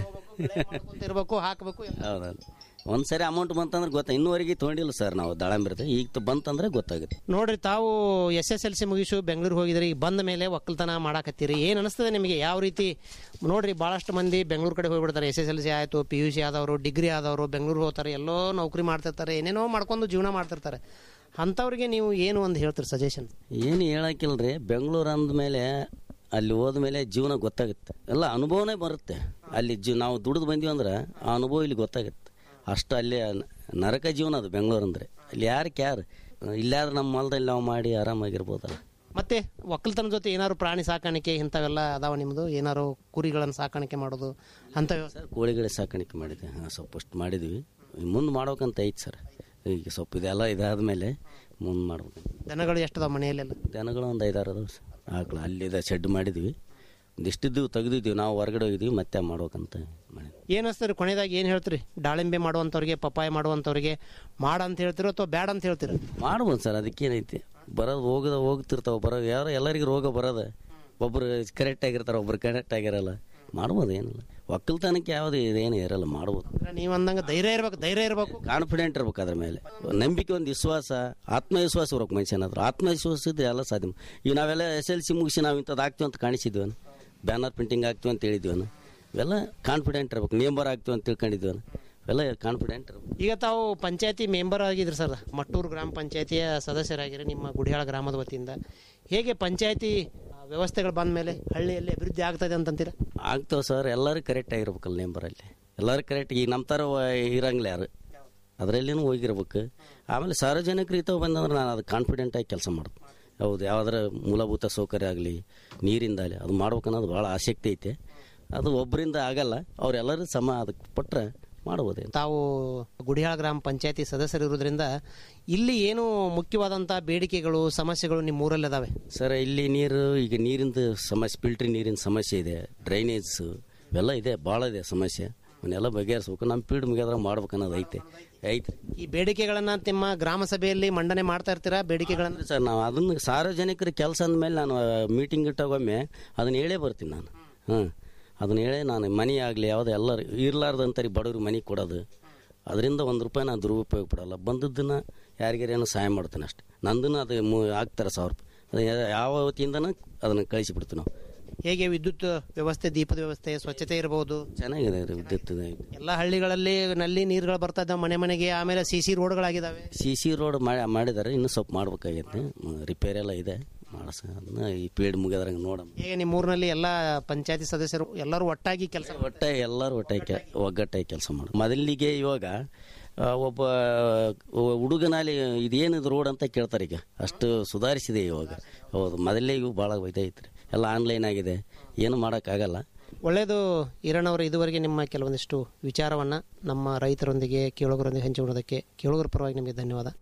ಇರಬೇಕು ಹಾಕಬೇಕು ಹೌದೌದು ಒಂದು ಸರಿ ಅಮೌಂಟ್ ಬಂತಂದ್ರೆ ಗೊತ್ತಾ ಇನ್ನೂವರೆಗೆ ತೊಗೊಂಡಿಲ್ಲ ಸರ್ ನಾವು ದಾಳಂಬಿರುತ್ತೆ ಈಗ ತ- ಬಂತಂದ್ರೆ ಗೊತ್ತಾಗುತ್ತೆ ನೋಡ್ರಿ ತಾವು ಎಸ್ ಎಸ್ ಎಲ್ ಸಿ ಮುಗಿಸು ಬೆಂಗಳೂರು ಹೋಗಿದ್ರಿ ಈಗ ಬಂದ ಮೇಲೆ ಒಕ್ಕಲ್ತನ ಮಾಡಾಕತ್ತೀರಿ ಏನು ಅನಿಸ್ತದೆ ನಿಮಗೆ ಯಾವ ರೀತಿ ನೋಡ್ರಿ ಭಾಳಷ್ಟು ಮಂದಿ ಬೆಂಗಳೂರು ಕಡೆ ಹೋಗ್ಬಿಡ್ತಾರೆ ಎಸ್ ಎಸ್ ಎಲ್ ಸಿ ಆಯಿತು ಪಿ ಯು ಸಿ ಆದವರು ಡಿಗ್ರಿ ಆದವರು ಬೆಂಗಳೂರು ಹೋಗ್ತಾರೆ ಎಲ್ಲೋ ನೌಕರಿ ಮಾಡ್ತಿರ್ತಾರೆ ಏನೇನೋ ಮಾಡ್ಕೊಂಡು ಜೀವನ ಮಾಡ್ತಿರ್ತಾರೆ ಅಂಥವ್ರಿಗೆ ನೀವು ಏನು ಒಂದು ಹೇಳ್ತೀರಿ ಸಜೆಷನ್ ಏನು ಹೇಳಕ್ಕಿಲ್ರಿ ಬೆಂಗಳೂರು ಅಂದಮೇಲೆ ಅಲ್ಲಿ ಹೋದ್ಮೇಲೆ ಜೀವನ ಗೊತ್ತಾಗುತ್ತೆ ಎಲ್ಲ ಅನುಭವನೇ ಬರುತ್ತೆ ಅಲ್ಲಿ ಜೀವ ನಾವು ದುಡಿದು ಬಂದೀವಿ ಅಂದ್ರೆ ಆ ಅನುಭವ ಇಲ್ಲಿ ಗೊತ್ತಾಗುತ್ತೆ ಅಷ್ಟು ಅಲ್ಲಿ ನ- ನರಕ ಜೀವನ ಅದು ಬೆಂಗಳೂರು ಅಂದರೆ ಅಲ್ಲಿ ಯಾರು ಕ್ಯಾರು ಇಲ್ಲಾದ್ರೆ ನಮ್ಮ ಹೊಲದಲ್ಲಿ ನಾವು ಮಾಡಿ ಆರಾಮಾಗಿರ್ಬೋದಲ್ಲ ಮತ್ತೆ ಒಕ್ಕಲ್ತನ ಜೊತೆ ಏನಾದ್ರು ಪ್ರಾಣಿ ಸಾಕಾಣಿಕೆ ಇಂಥವೆಲ್ಲ ಅದಾವ ನಿಮ್ಮದು ಏನಾರು ಕುರಿಗಳನ್ನು ಸಾಕಾಣಿಕೆ ಮಾಡೋದು ಅಂಥ ವ್ಯವಸ್ಥೆ ಕೋಳಿಗಳ ಸಾಕಾಣಿಕೆ ಮಾಡಿದ್ವಿ ಹಾಂ ಸ್ವಲ್ಪ ಅಷ್ಟು ಮಾಡಿದ್ವಿ ಮುಂದೆ ಮಾಡ್ಬೇಕಂತ ಐತೆ ಸರ್ ಈಗ ಸ್ವಲ್ಪ ಇದೆಲ್ಲ ಇದಾದ್ಮೇಲೆ ಮುಂದೆ ಮಾಡ್ಬೇಕು ದನಗಳು ಎಷ್ಟದಾವ ಮನೆಯಲ್ಲೆಲ್ಲ ದನಗಳು ಒಂದು ಐದಾರು ಅದಾವ ಸರ್ ಆಕಳ ಅಲ್ಲಿದೆ ಶೆಡ್ ಮಾಡಿದ್ವಿ ಒಂದಿಷ್ಟಿದ್ದು ತೆಗೆದಿದ್ದೀವಿ ನಾವು ಹೊರಗಡೆ ಹೋಗಿದ್ವಿ ಮತ್ತೆ ಮಾಡ್ಬೇಕಂತ ಮಾಡಿದ್ವಿ ಏನು ಅನಿಸ್ತಾರೆ ಕೊನೆಯದಾಗಿ ಏನು ಹೇಳ್ತೀರಿ ದಾಳಿಂಬೆ ಮಾಡುವಂಥವ್ರಿಗೆ ಪಪ್ಪಾಯ ಮಾಡುವಂಥವ್ರಿಗೆ ಮಾಡ ಅಂತ ಹೇಳ್ತಿರೋ ಅಥವಾ ಬ್ಯಾಡ ಅಂತ ಹೇಳ್ತೀರ ಮಾಡ್ಬೋದು ಸರ್ ಅದಕ್ಕೇನೈತಿ ಬರೋದು ಹೋಗದ ಹೋಗ್ತಿರ್ತಾವ ಬರೋ ಯಾರು ಎಲ್ಲರಿಗೂ ರೋಗ ಬರೋದು ಒಬ್ರು ಕರೆಕ್ಟ್ ಆಗಿರ್ತಾರೆ ಒಬ್ರು ಕರೆಕ್ಟ್ ಆಗಿರಲ್ಲ ಮಾಡ್ಬೋದು ಏನಿಲ್ಲ ಒಕ್ಕಲ್ತನಕ್ಕೆ ಯಾವುದು ಇದೇನು ಇರಲ್ಲ ಮಾಡ್ಬೋದು ನೀವು ಅಂದಂಗೆ ಧೈರ್ಯ ಇರ್ಬೇಕು ಧೈರ್ಯ ಇರಬೇಕು ಕಾನ್ಫಿಡೆಂಟ್ ಇರ್ಬೇಕು ಅದ್ರ ಮೇಲೆ ನಂಬಿಕೆ ಒಂದು ವಿಶ್ವಾಸ ಆತ್ಮವಿಶ್ವಾಸ ಇರ್ಬೇಕು ಮನುಷ್ಯನ ಹತ್ರ ಆತ್ಮವಿಶ್ವಾಸ ಇದ್ರೆ ಎಲ್ಲ ಸಾಧ್ಯ ಈಗ ನಾವೆಲ್ಲ ಎಸ್ ಎಲ್ ಸಿ ಮುಗಿಸಿ ನಾವು ಇಂಥದ್ದು ಆಗ್ತೀವಿ ಅಂತ ಕಾಣಿಸಿದ್ವನ ಬ್ಯಾನರ್ ಪ್ರಿಂಟಿಂಗ್ ಆಗ್ತೀವಿ ಅಂತ ಹೇಳಿದ್ವನ ಇವೆಲ್ಲ ಕಾನ್ಫಿಡೆಂಟ್ ಇರ್ಬೇಕು ನೇಂಬರ್ ಆಗ್ತೀವಿ ಅಂತ ತಿಳ್ಕೊಂಡಿದ್ವನ ಇವೆಲ್ಲ ಕಾನ್ಫಿಡೆಂಟ್ ಇರ್ಬೇಕು ಈಗ ತಾವು ಪಂಚಾಯತಿ ಮೆಂಬರ್ ಆಗಿದ್ರಿ ಸರ್ ಮಟ್ಟೂರು ಗ್ರಾಮ ಪಂಚಾಯತಿಯ ಸದಸ್ಯರಾಗಿರಿ ನಿಮ್ಮ ಗುಡಿಯಾಳ ಗ್ರಾಮದ ವತಿಯಿಂದ ಹೇಗೆ ಪಂಚಾಯತಿ ವ್ಯವಸ್ಥೆಗಳು ಬಂದ ಮೇಲೆ ಹಳ್ಳಿಯಲ್ಲಿ ಅಭಿವೃದ್ಧಿ ಆಗ್ತದೆ ಅಂತಂತೀರಾ ಆಗ್ತಾವ ಸರ್ ಎಲ್ಲರೂ ಕರೆಕ್ಟ್ ಆಗಿರ್ಬೇಕಲ್ಲ ನೇಂಬರಲ್ಲಿ ಎಲ್ಲರೂ ಕರೆಕ್ಟ್ ಈಗ ನಮ್ಮ ಥರ ವ- ಇರಂಗಿಲ್ಲ ಯಾರು ಅದರಲ್ಲಿನೂ ಹೋಗಿರ್ಬೇಕು ಆಮೇಲೆ ಸಾರ್ವಜನಿಕರು ಇತ್ತವ ಬಂದಂದ್ರೆ ನಾನು ಅದು ಕಾನ್ಫಿಡೆಂಟ್ ಆಗಿ ಕೆಲಸ ಮಾಡ್ತೀನಿ ಹೌದು ಯಾವುದರ ಮೂಲಭೂತ ಸೌಕರ್ಯ ಆಗಲಿ ನೀರಿಂದ ಆಗಲಿ ಅದು ಮಾಡ್ಬೇಕನ್ನೋದು ಭಾಳ ಆಸಕ್ತಿ ಐತೆ ಅದು ಒಬ್ಬರಿಂದ ಆಗಲ್ಲ ಅವರೆಲ್ಲರೂ ಸಮ ಅದಕ್ಕೆ ಪಟ್ರೆ ಮಾಡ್ಬೋದು ತಾವು ಗುಡಿಯಾಳ ಗ್ರಾಮ ಪಂಚಾಯತಿ ಸದಸ್ಯರಿರೋದ್ರಿಂದ ಇಲ್ಲಿ ಏನು ಮುಖ್ಯವಾದಂಥ ಬೇಡಿಕೆಗಳು ಸಮಸ್ಯೆಗಳು ನಿಮ್ಮ ಊರಲ್ಲಿ ಅದಾವೆ ಸರ್ ಇಲ್ಲಿ ನೀರು ಈಗ ನೀರಿಂದು ಸಮಸ್ಯೆ ಫಿಲ್ಟ್ರಿ ನೀರಿನ ಸಮಸ್ಯೆ ಇದೆ ಡ್ರೈನೇಜ್ ಇವೆಲ್ಲ ಇದೆ ಭಾಳ ಇದೆ ಸಮಸ್ಯೆ ಅವನ್ನೆಲ್ಲ ಬಗೆಹರಿಸ್ಬೇಕು ನಮ್ಮ ಪೀಡ್ ಮುಗಿಯೋದ್ರಾಗ ಮಾಡ್ಬೇಕು ಅನ್ನೋದು ಐತೆ ಐತೆ ಈ ಬೇಡಿಕೆಗಳನ್ನ ನಿಮ್ಮ ಗ್ರಾಮ ಸಭೆಯಲ್ಲಿ ಮಂಡನೆ ಮಾಡ್ತಾ ಇರ್ತೀರಾ ಬೇಡಿಕೆಗಳನ್ನ ಸರ್ ನಾವು ಅದನ್ನು ಸಾರ್ವಜನಿಕರ ಕೆಲಸ ಅಂದಮೇಲೆ ನಾನು ಮೀಟಿಂಗ್ ಇಟ್ಟಾಗೊಮ್ಮೆ ಅದನ್ನ ಹೇಳೇ ಬರ್ತೀನಿ ನಾನು ಹಾಂ ಅದನ್ನ ಹೇಳೇ ನಾನು ಮನೆ ಆಗಲಿ ಯಾವುದೋ ಎಲ್ಲರೂ ಇರ್ಲಾರ್ದಂತರಿ ಬಡವ್ರಿಗೆ ಮನೆ ಕೊಡೋದು ಅದರಿಂದ ಒಂದು ರೂಪಾಯಿ ನಾನು ದುರುಪಯೋಗ ಪಡಲ್ಲ ಬಂದದ್ದನ್ನು ಯಾರಿಗಾರೇನೋ ಸಹಾಯ ಮಾಡ್ತೇನೆ ಅಷ್ಟೆ ನಂದನ್ನು ಅದು ಮು ಆಗ್ತಾರೆ ಸಾವಿರ ರೂಪಾಯಿ ಅದು ಯಾ- ಯಾವ ವತಿಯಿಂದನೂ ಅದನ್ನು ಕಳಿಸಿಬಿಡ್ತೀವಿ ನಾವು ಹೇಗೆ ವಿದ್ಯುತ್ ವ್ಯವಸ್ಥೆ ದೀಪದ ವ್ಯವಸ್ಥೆ ಸ್ವಚ್ಛತೆ ಇರಬಹುದು ಚೆನ್ನಾಗಿದೆ ರೀ ವಿದ್ಯುತ್ ಎಲ್ಲ ಹಳ್ಳಿಗಳಲ್ಲಿ ನಲ್ಲಿ ನೀರುಗಳು ಬರ್ತಾ ಇದ್ದಾವೆ ಮನೆ ಮನೆಗೆ ಆಮೇಲೆ ಸಿ ಸಿ ರೋಡ್ಗಳಾಗಿದ್ದಾವೆ ಸಿ ಸಿ ರೋಡ್ ಮಾಡಿ ಮಾಡಿದ್ದಾರೆ ಇನ್ನೂ ಸ್ವಲ್ಪ ಮಾಡ್ಬೇಕಾಗೈತೆ ರಿಪೇರಿ ಎಲ್ಲ ಇದೆ ಮಾಡಸ ಅದನ್ನ ಈ ಪೀಡ್ ಮುಗಿಯೋದ್ರಾಗ ನೋಡಮ್ಮ ಹೇಗೆ ನಿಮ್ಮ ಊರಿನಲ್ಲಿ ಎಲ್ಲ ಪಂಚಾಯತಿ ಸದಸ್ಯರು ಎಲ್ಲರೂ ಒಟ್ಟಾಗಿ ಕೆಲಸ ಒಟ್ಟ ಎಲ್ಲರೂ ಒಟ್ಟಾಗಿ ಕೆ- ಒಗ್ಗಟ್ಟಾಗಿ ಕೆಲಸ ಮಾಡೋದು ಮೊದಲಿಗೆ ಇವಾಗ ಆ, ಒಬ್ಬ ಹುಡುಗನಲ್ಲಿ ಇದೇನಿದು ರೋಡ್ ಅಂತ ಕೇಳ್ತಾರೆ ಈಗ ಅಷ್ಟು ಸುಧಾರಿಸಿದೆ ಇವಾಗ ಹೌದು ಮೊದಲೇ ಇವು ಭಾಳ ಇದೈತ್ರಿ ಎಲ್ಲ ಆನ್ಲೈನ್ ಆಗಿದೆ ಏನು ಮಾಡೋಕ್ಕಾಗಲ್ಲ ಒಳ್ಳೆಯದು ಈರಣ್ಣವರು ಇದುವರೆಗೆ ನಿಮ್ಮ ಕೆಲವೊಂದಿಷ್ಟು ವಿಚಾರವನ್ನ ನಮ್ಮ ರೈತರೊಂದಿಗೆ ಕೇಳುಗರೊಂದಿಗೆ ಹಂಚಿಕೊಳ್ಳೋದಕ್ಕೆ ಕೇಳುಗರ ಪರವಾಗಿ ನಿಮಗೆ ಧನ್ಯವಾದ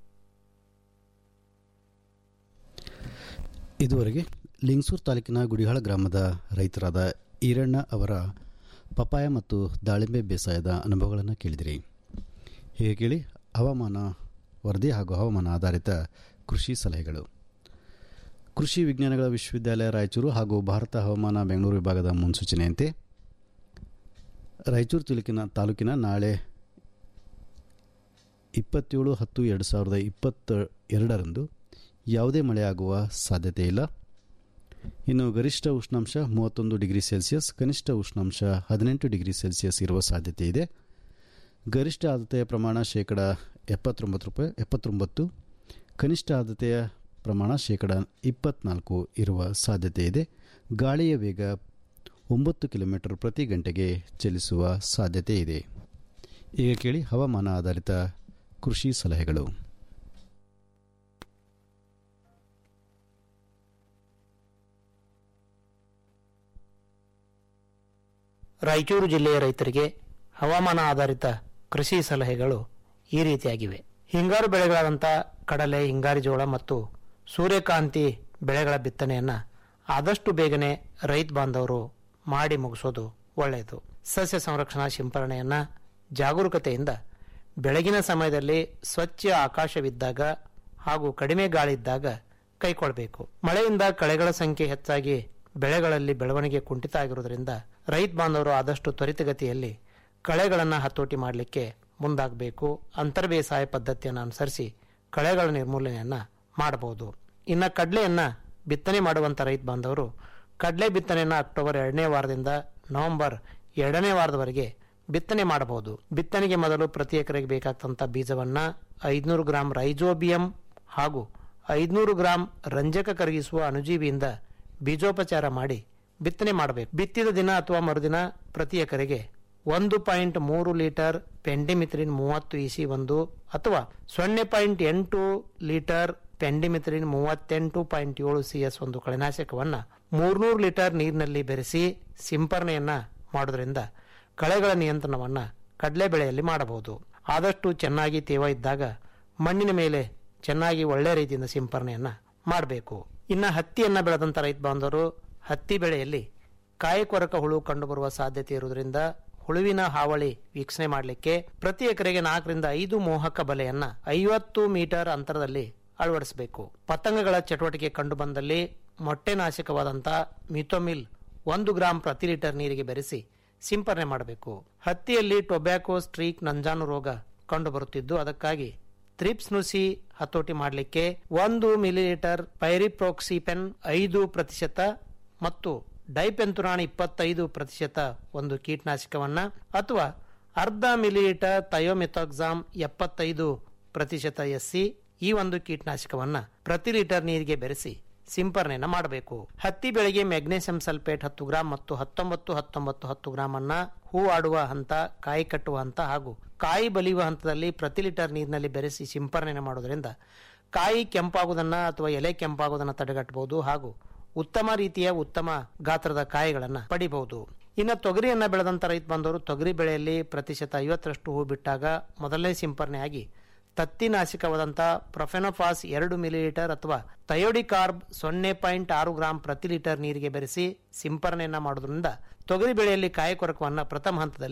ಇದುವರೆಗೆ ಲಿಂಗಸೂರು ತಾಲೂಕಿನ ಗುಡಿಹಾಳ ಗ್ರಾಮದ ರೈತರಾದ ಈರಣ್ಣ ಅವರ ಪಪಾಯ ಮತ್ತು ದಾಳಿಂಬೆ ಬೇಸಾಯದ ಅನುಭವಗಳನ್ನು ಕೇಳಿದಿರಿ ಹೀಗೆ ಕೇಳಿ ಹವಾಮಾನ ವರದಿ ಹಾಗೂ ಹವಾಮಾನ ಆಧಾರಿತ ಕೃಷಿ ಸಲಹೆಗಳು ಕೃಷಿ ವಿಜ್ಞಾನಗಳ ವಿಶ್ವವಿದ್ಯಾಲಯ ರಾಯಚೂರು ಹಾಗೂ ಭಾರತ ಹವಾಮಾನ ಬೆಂಗಳೂರು ವಿಭಾಗದ ಮುನ್ಸೂಚನೆಯಂತೆ ರಾಯಚೂರು ತಾಲೂಕಿನ ತಾಲೂಕಿನ ನಾಳೆ ಇಪ್ಪತ್ತೇಳು ಹತ್ತು ಎರಡು ಸಾವಿರದ ಇಪ್ಪತ್ತ ಎರಡರಂದು ಯಾವುದೇ ಮಳೆಯಾಗುವ ಸಾಧ್ಯತೆ ಇಲ್ಲ ಇನ್ನು ಗರಿಷ್ಠ ಉಷ್ಣಾಂಶ ಮೂವತ್ತೊಂದು ಡಿಗ್ರಿ ಸೆಲ್ಸಿಯಸ್ ಕನಿಷ್ಠ ಉಷ್ಣಾಂಶ ಹದಿನೆಂಟು ಡಿಗ್ರಿ ಸೆಲ್ಸಿಯಸ್ ಇರುವ ಸಾಧ್ಯತೆ ಇದೆ ಗರಿಷ್ಠ ಆರ್ದ್ರತೆಯ ಪ್ರಮಾಣ ಶೇಕಡ ಎಪ್ಪತ್ತೊಂಬತ್ತು ರೂಪಾಯಿ ಎಪ್ಪತ್ತೊಂಬತ್ತು ಕನಿಷ್ಠ ಆರ್ದ್ರತೆಯ ಪ್ರಮಾಣ ಶೇಕಡ ಇಪ್ಪತ್ನಾಲ್ಕು ಇರುವ ಸಾಧ್ಯತೆ ಇದೆ ಗಾಳಿಯ ವೇಗ ಒಂಬತ್ತು ಕಿಲೋಮೀಟರ್ ಪ್ರತಿ ಗಂಟೆಗೆ ಚಲಿಸುವ ಸಾಧ್ಯತೆ ಇದೆ ಈಗ ಕೇಳಿ ಹವಾಮಾನ ಆಧಾರಿತ ಕೃಷಿ ಸಲಹೆಗಳು ರಾಯಚೂರು ಜಿಲ್ಲೆಯ ರೈತರಿಗೆ ಹವಾಮಾನ ಆಧಾರಿತ ಕೃಷಿ ಸಲಹೆಗಳು ಈ ರೀತಿಯಾಗಿವೆ ಹಿಂಗಾರು ಬೆಳೆಗಳಾದಂಥ ಕಡಲೆ ಹಿಂಗಾರಿ ಜೋಳ ಮತ್ತು ಸೂರ್ಯಕಾಂತಿ ಬೆಳೆಗಳ ಬಿತ್ತನೆಯನ್ನು ಆದಷ್ಟು ಬೇಗನೆ ರೈತ ಬಾಂಧವರು ಮಾಡಿ ಮುಗಿಸೋದು ಒಳ್ಳೆಯದು ಸಸ್ಯ ಸಂರಕ್ಷಣಾ ಸಿಂಪರಣೆಯನ್ನು ಜಾಗರೂಕತೆಯಿಂದ ಬೆಳಗಿನ ಸಮಯದಲ್ಲಿ ಸ್ವಚ್ಛ ಆಕಾಶವಿದ್ದಾಗ ಹಾಗೂ ಕಡಿಮೆ ಗಾಳಿ ಇದ್ದಾಗ ಕೈಗೊಳ್ಳಬೇಕು ಮಳೆಯಿಂದ ಕಳೆಗಳ ಸಂಖ್ಯೆ ಹೆಚ್ಚಾಗಿ ಬೆಳೆಗಳಲ್ಲಿ ಬೆಳವಣಿಗೆ ಕುಂಠಿತ ಆಗಿರುವುದರಿಂದ ರೈತ ಬಾಂಧವರು ಆದಷ್ಟು ತ್ವರಿತಗತಿಯಲ್ಲಿ ಕಳೆಗಳನ್ನು ಹತೋಟಿ ಮಾಡಲಿಕ್ಕೆ ಮುಂದಾಗಬೇಕು ಅಂತರ್ ಬೇಸಾಯ ಪದ್ಧತಿಯನ್ನು ಅನುಸರಿಸಿ ಕಳೆಗಳ ನಿರ್ಮೂಲನೆಯನ್ನು ಮಾಡಬಹುದು ಇನ್ನು ಕಡಲೆಯನ್ನು ಬಿತ್ತನೆ ಮಾಡುವಂಥ ರೈತ ಬಾಂಧವರು ಕಡಲೆ ಬಿತ್ತನೆಯನ್ನು ಅಕ್ಟೋಬರ್ ಎರಡನೇ ವಾರದಿಂದ ನವೆಂಬರ್ ಎರಡನೇ ವಾರದವರೆಗೆ ಬಿತ್ತನೆ ಮಾಡಬಹುದು ಬಿತ್ತನೆಗೆ ಮೊದಲು ಪ್ರತಿ ಎಕರೆಗೆ ಬೇಕಾಗ್ತಂಥ ಬೀಜವನ್ನು ಐದುನೂರು ಗ್ರಾಂ ರೈಜೋಬಿಯಂ ಹಾಗೂ ಐದುನೂರು ಗ್ರಾಂ ರಂಜಕ ಕರಗಿಸುವ ಅಣುಜೀವಿಯಿಂದ ಬೀಜೋಪಚಾರ ಮಾಡಿ ಬಿತ್ತನೆ ಮಾಡಬೇಕು ಬಿತ್ತಿದ ದಿನ ಅಥವಾ ಮರುದಿನ ಪ್ರತಿ ಎಕರೆಗೆ ಒಂದು ಪಾಯಿಂಟ್ ಮೂರು ಲೀಟರ್ ಪೆಂಡಿಮಿಥ್ರಿನ್ ಮೂವತ್ತು ಇಸಿ ಒಂದು ಅಥವಾ ಸೊನ್ನೆ ಪಾಯಿಂಟ್ ಎಂಟು ಲೀಟರ್ ಪೆಂಡಿಮಿಥ್ರಿನ್ ಮೂವತ್ತೆಂಟು ಪಾಯಿಂಟ್ ಏಳು ಸಿ ಎಸ್ ಒಂದು ಕಳೆನಾಶಕವನ್ನು ಮೂರ್ನೂರು ಲೀಟರ್ ನೀರಿನಲ್ಲಿ ಬೆರೆಸಿ ಸಿಂಪರಣೆಯನ್ನ ಮಾಡೋದ್ರಿಂದ ಕಳೆಗಳ ನಿಯಂತ್ರಣವನ್ನು ಕಡಲೆ ಬೆಳೆಯಲ್ಲಿ ಮಾಡಬಹುದು ಆದಷ್ಟು ಚೆನ್ನಾಗಿ ತೇವ ಇದ್ದಾಗ ಮಣ್ಣಿನ ಮೇಲೆ ಚೆನ್ನಾಗಿ ಒಳ್ಳೆ ರೀತಿಯಿಂದ ಸಿಂಪರಣೆಯನ್ನ ಮಾಡಬೇಕು ಇನ್ನು ಹತ್ತಿಯನ್ನ ಬೆಳೆದಂತ ರೈತ ಬಾಂಧವರು ಹತ್ತಿ ಬೆಳೆಯಲ್ಲಿ ಕಾಯಿ ಕೊರಕ ಹುಳು ಕಂಡುಬರುವ ಸಾಧ್ಯತೆ ಇರುವುದರಿಂದ ಹುಳುವಿನ ಹಾವಳಿ ವೀಕ್ಷಣೆ ಮಾಡಲಿಕ್ಕೆ ಪ್ರತಿ ಎಕರೆಗೆ ನಾಲ್ಕರಿಂದ ಐದು ಮೋಹಕ ಬಲೆಯನ್ನ ಐವತ್ತು ಮೀಟರ್ ಅಂತರದಲ್ಲಿ ಅಳವಡಿಸಬೇಕು ಪತಂಗಗಳ ಚಟುವಟಿಕೆ ಕಂಡುಬಂದಲ್ಲಿ ಮೊಟ್ಟೆ ನಾಶಕವಾದಂಥ ಮಿಥೋಮಿಲ್ ಒಂದು ಗ್ರಾಂ ಪ್ರತಿ ಲೀಟರ್ ನೀರಿಗೆ ಬೆರೆಸಿ ಸಿಂಪರಣೆ ಮಾಡಬೇಕು ಹತ್ತಿಯಲ್ಲಿ ಟೊಬ್ಯಾಕೋ ಸ್ಟ್ರೀಕ್ ನಂಜಾನು ರೋಗ ಕಂಡುಬರುತ್ತಿದ್ದು ಅದಕ್ಕಾಗಿ ಥ್ರಿಪ್ಸ್ ನುಸಿ ಹತೋಟಿ ಮಾಡಲಿಕ್ಕೆ ಒಂದು ಮಿಲಿಲೀಟರ್ ಪೈರಿಪ್ರೋಕ್ಸಿಪೆನ್ ಐದು ಪ್ರತಿಶತ ಮತ್ತು ಡೈಪೆಂತುರಾನ್ ಇಪ್ಪತ್ತೈದು ಪ್ರತಿಶತ ಒಂದು ಕೀಟನಾಶಕವನ್ನ ಅಥವಾ ಅರ್ಧ ಮಿಲಿಲೀಟರ್ ಥಯೋಮೆಥಾಕ್ಸಾಮ್ ಎಪ್ಪತ್ತೈದು ಪ್ರತಿಶತ ಎಸ್ಸಿ ಈ ಒಂದು ಕೀಟನಾಶಕವನ್ನ ಪ್ರತಿ ಲೀಟರ್ ನೀರಿಗೆ ಬೆರೆಸಿ ಸಿಂಪರಣೆಯನ್ನ ಮಾಡಬೇಕು ಹತ್ತಿ ಬೆಳೆಗೆ ಮೆಗ್ನೇಸಿಯಂ ಸಲ್ಫೇಟ್ ಹತ್ತು ಗ್ರಾಂ ಮತ್ತು ಹತ್ತೊಂಬತ್ತು ಹತ್ತೊಂಬತ್ತು ಹತ್ತು ಗ್ರಾಂ ಅನ್ನ ಹೂ ಆಡುವ ಹಂತ ಕಾಯಿ ಕಟ್ಟುವ ಹಂತ ಹಾಗೂ ಕಾಯಿ ಬಲಿಯುವ ಹಂತದಲ್ಲಿ ಪ್ರತಿ ಲೀಟರ್ ನೀರಿನಲ್ಲಿ ಬೆರೆಸಿ ಸಿಂಪರಣೆ ಮಾಡೋದ್ರಿಂದ ಕಾಯಿ ಕೆಂಪಾಗುವುದನ್ನ ಅಥವಾ ಎಲೆ ಕೆಂಪಾಗುವುದನ್ನ ತಡೆಗಟ್ಟಬಹುದು ಹಾಗೂ ಉತ್ತಮ ರೀತಿಯ ಉತ್ತಮ ಗಾತ್ರದ ಕಾಯಿಗಳನ್ನ ಪಡಿಬಹುದು ಇನ್ನು ತೊಗರಿಯನ್ನ ಬೆಳೆದಂತ ರೈತ ಬಂದವರು ತೊಗರಿ ಬೆಳೆಯಲ್ಲಿ ಪ್ರತಿಶತ ಐವತ್ತರಷ್ಟು ಹೂ ಬಿಟ್ಟಾಗ ಮೊದಲನೇ ಸಿಂಪರಣೆಯಾಗಿ ತತ್ತಿನಾಶಕವಾದಂಥ ಪ್ರೊಫೆನೋಫಾಸ್ ಎರಡು ಮಿಲಿಲೀಟರ್ ಅಥವಾ ಥಯೋಡಿಕಾರ್ಬ್ ಸೊನ್ನೆ ಪಾಯಿಂಟ್ ಆರು ಗ್ರಾಂ ಪ್ರತಿ ಲೀಟರ್ ನೀರಿಗೆ ಬೆರೆಸಿ ಸಿಂಪರಣೆಯನ್ನ ಮಾಡೋದ್ರಿಂದ ತೊಗರಿ ಬೆಳೆಯಲ್ಲಿ ಕಾಯಿ ಕೊರಕವನ್ನು ಪ್ರಥಮ ಹಂತದಲ್ಲಿ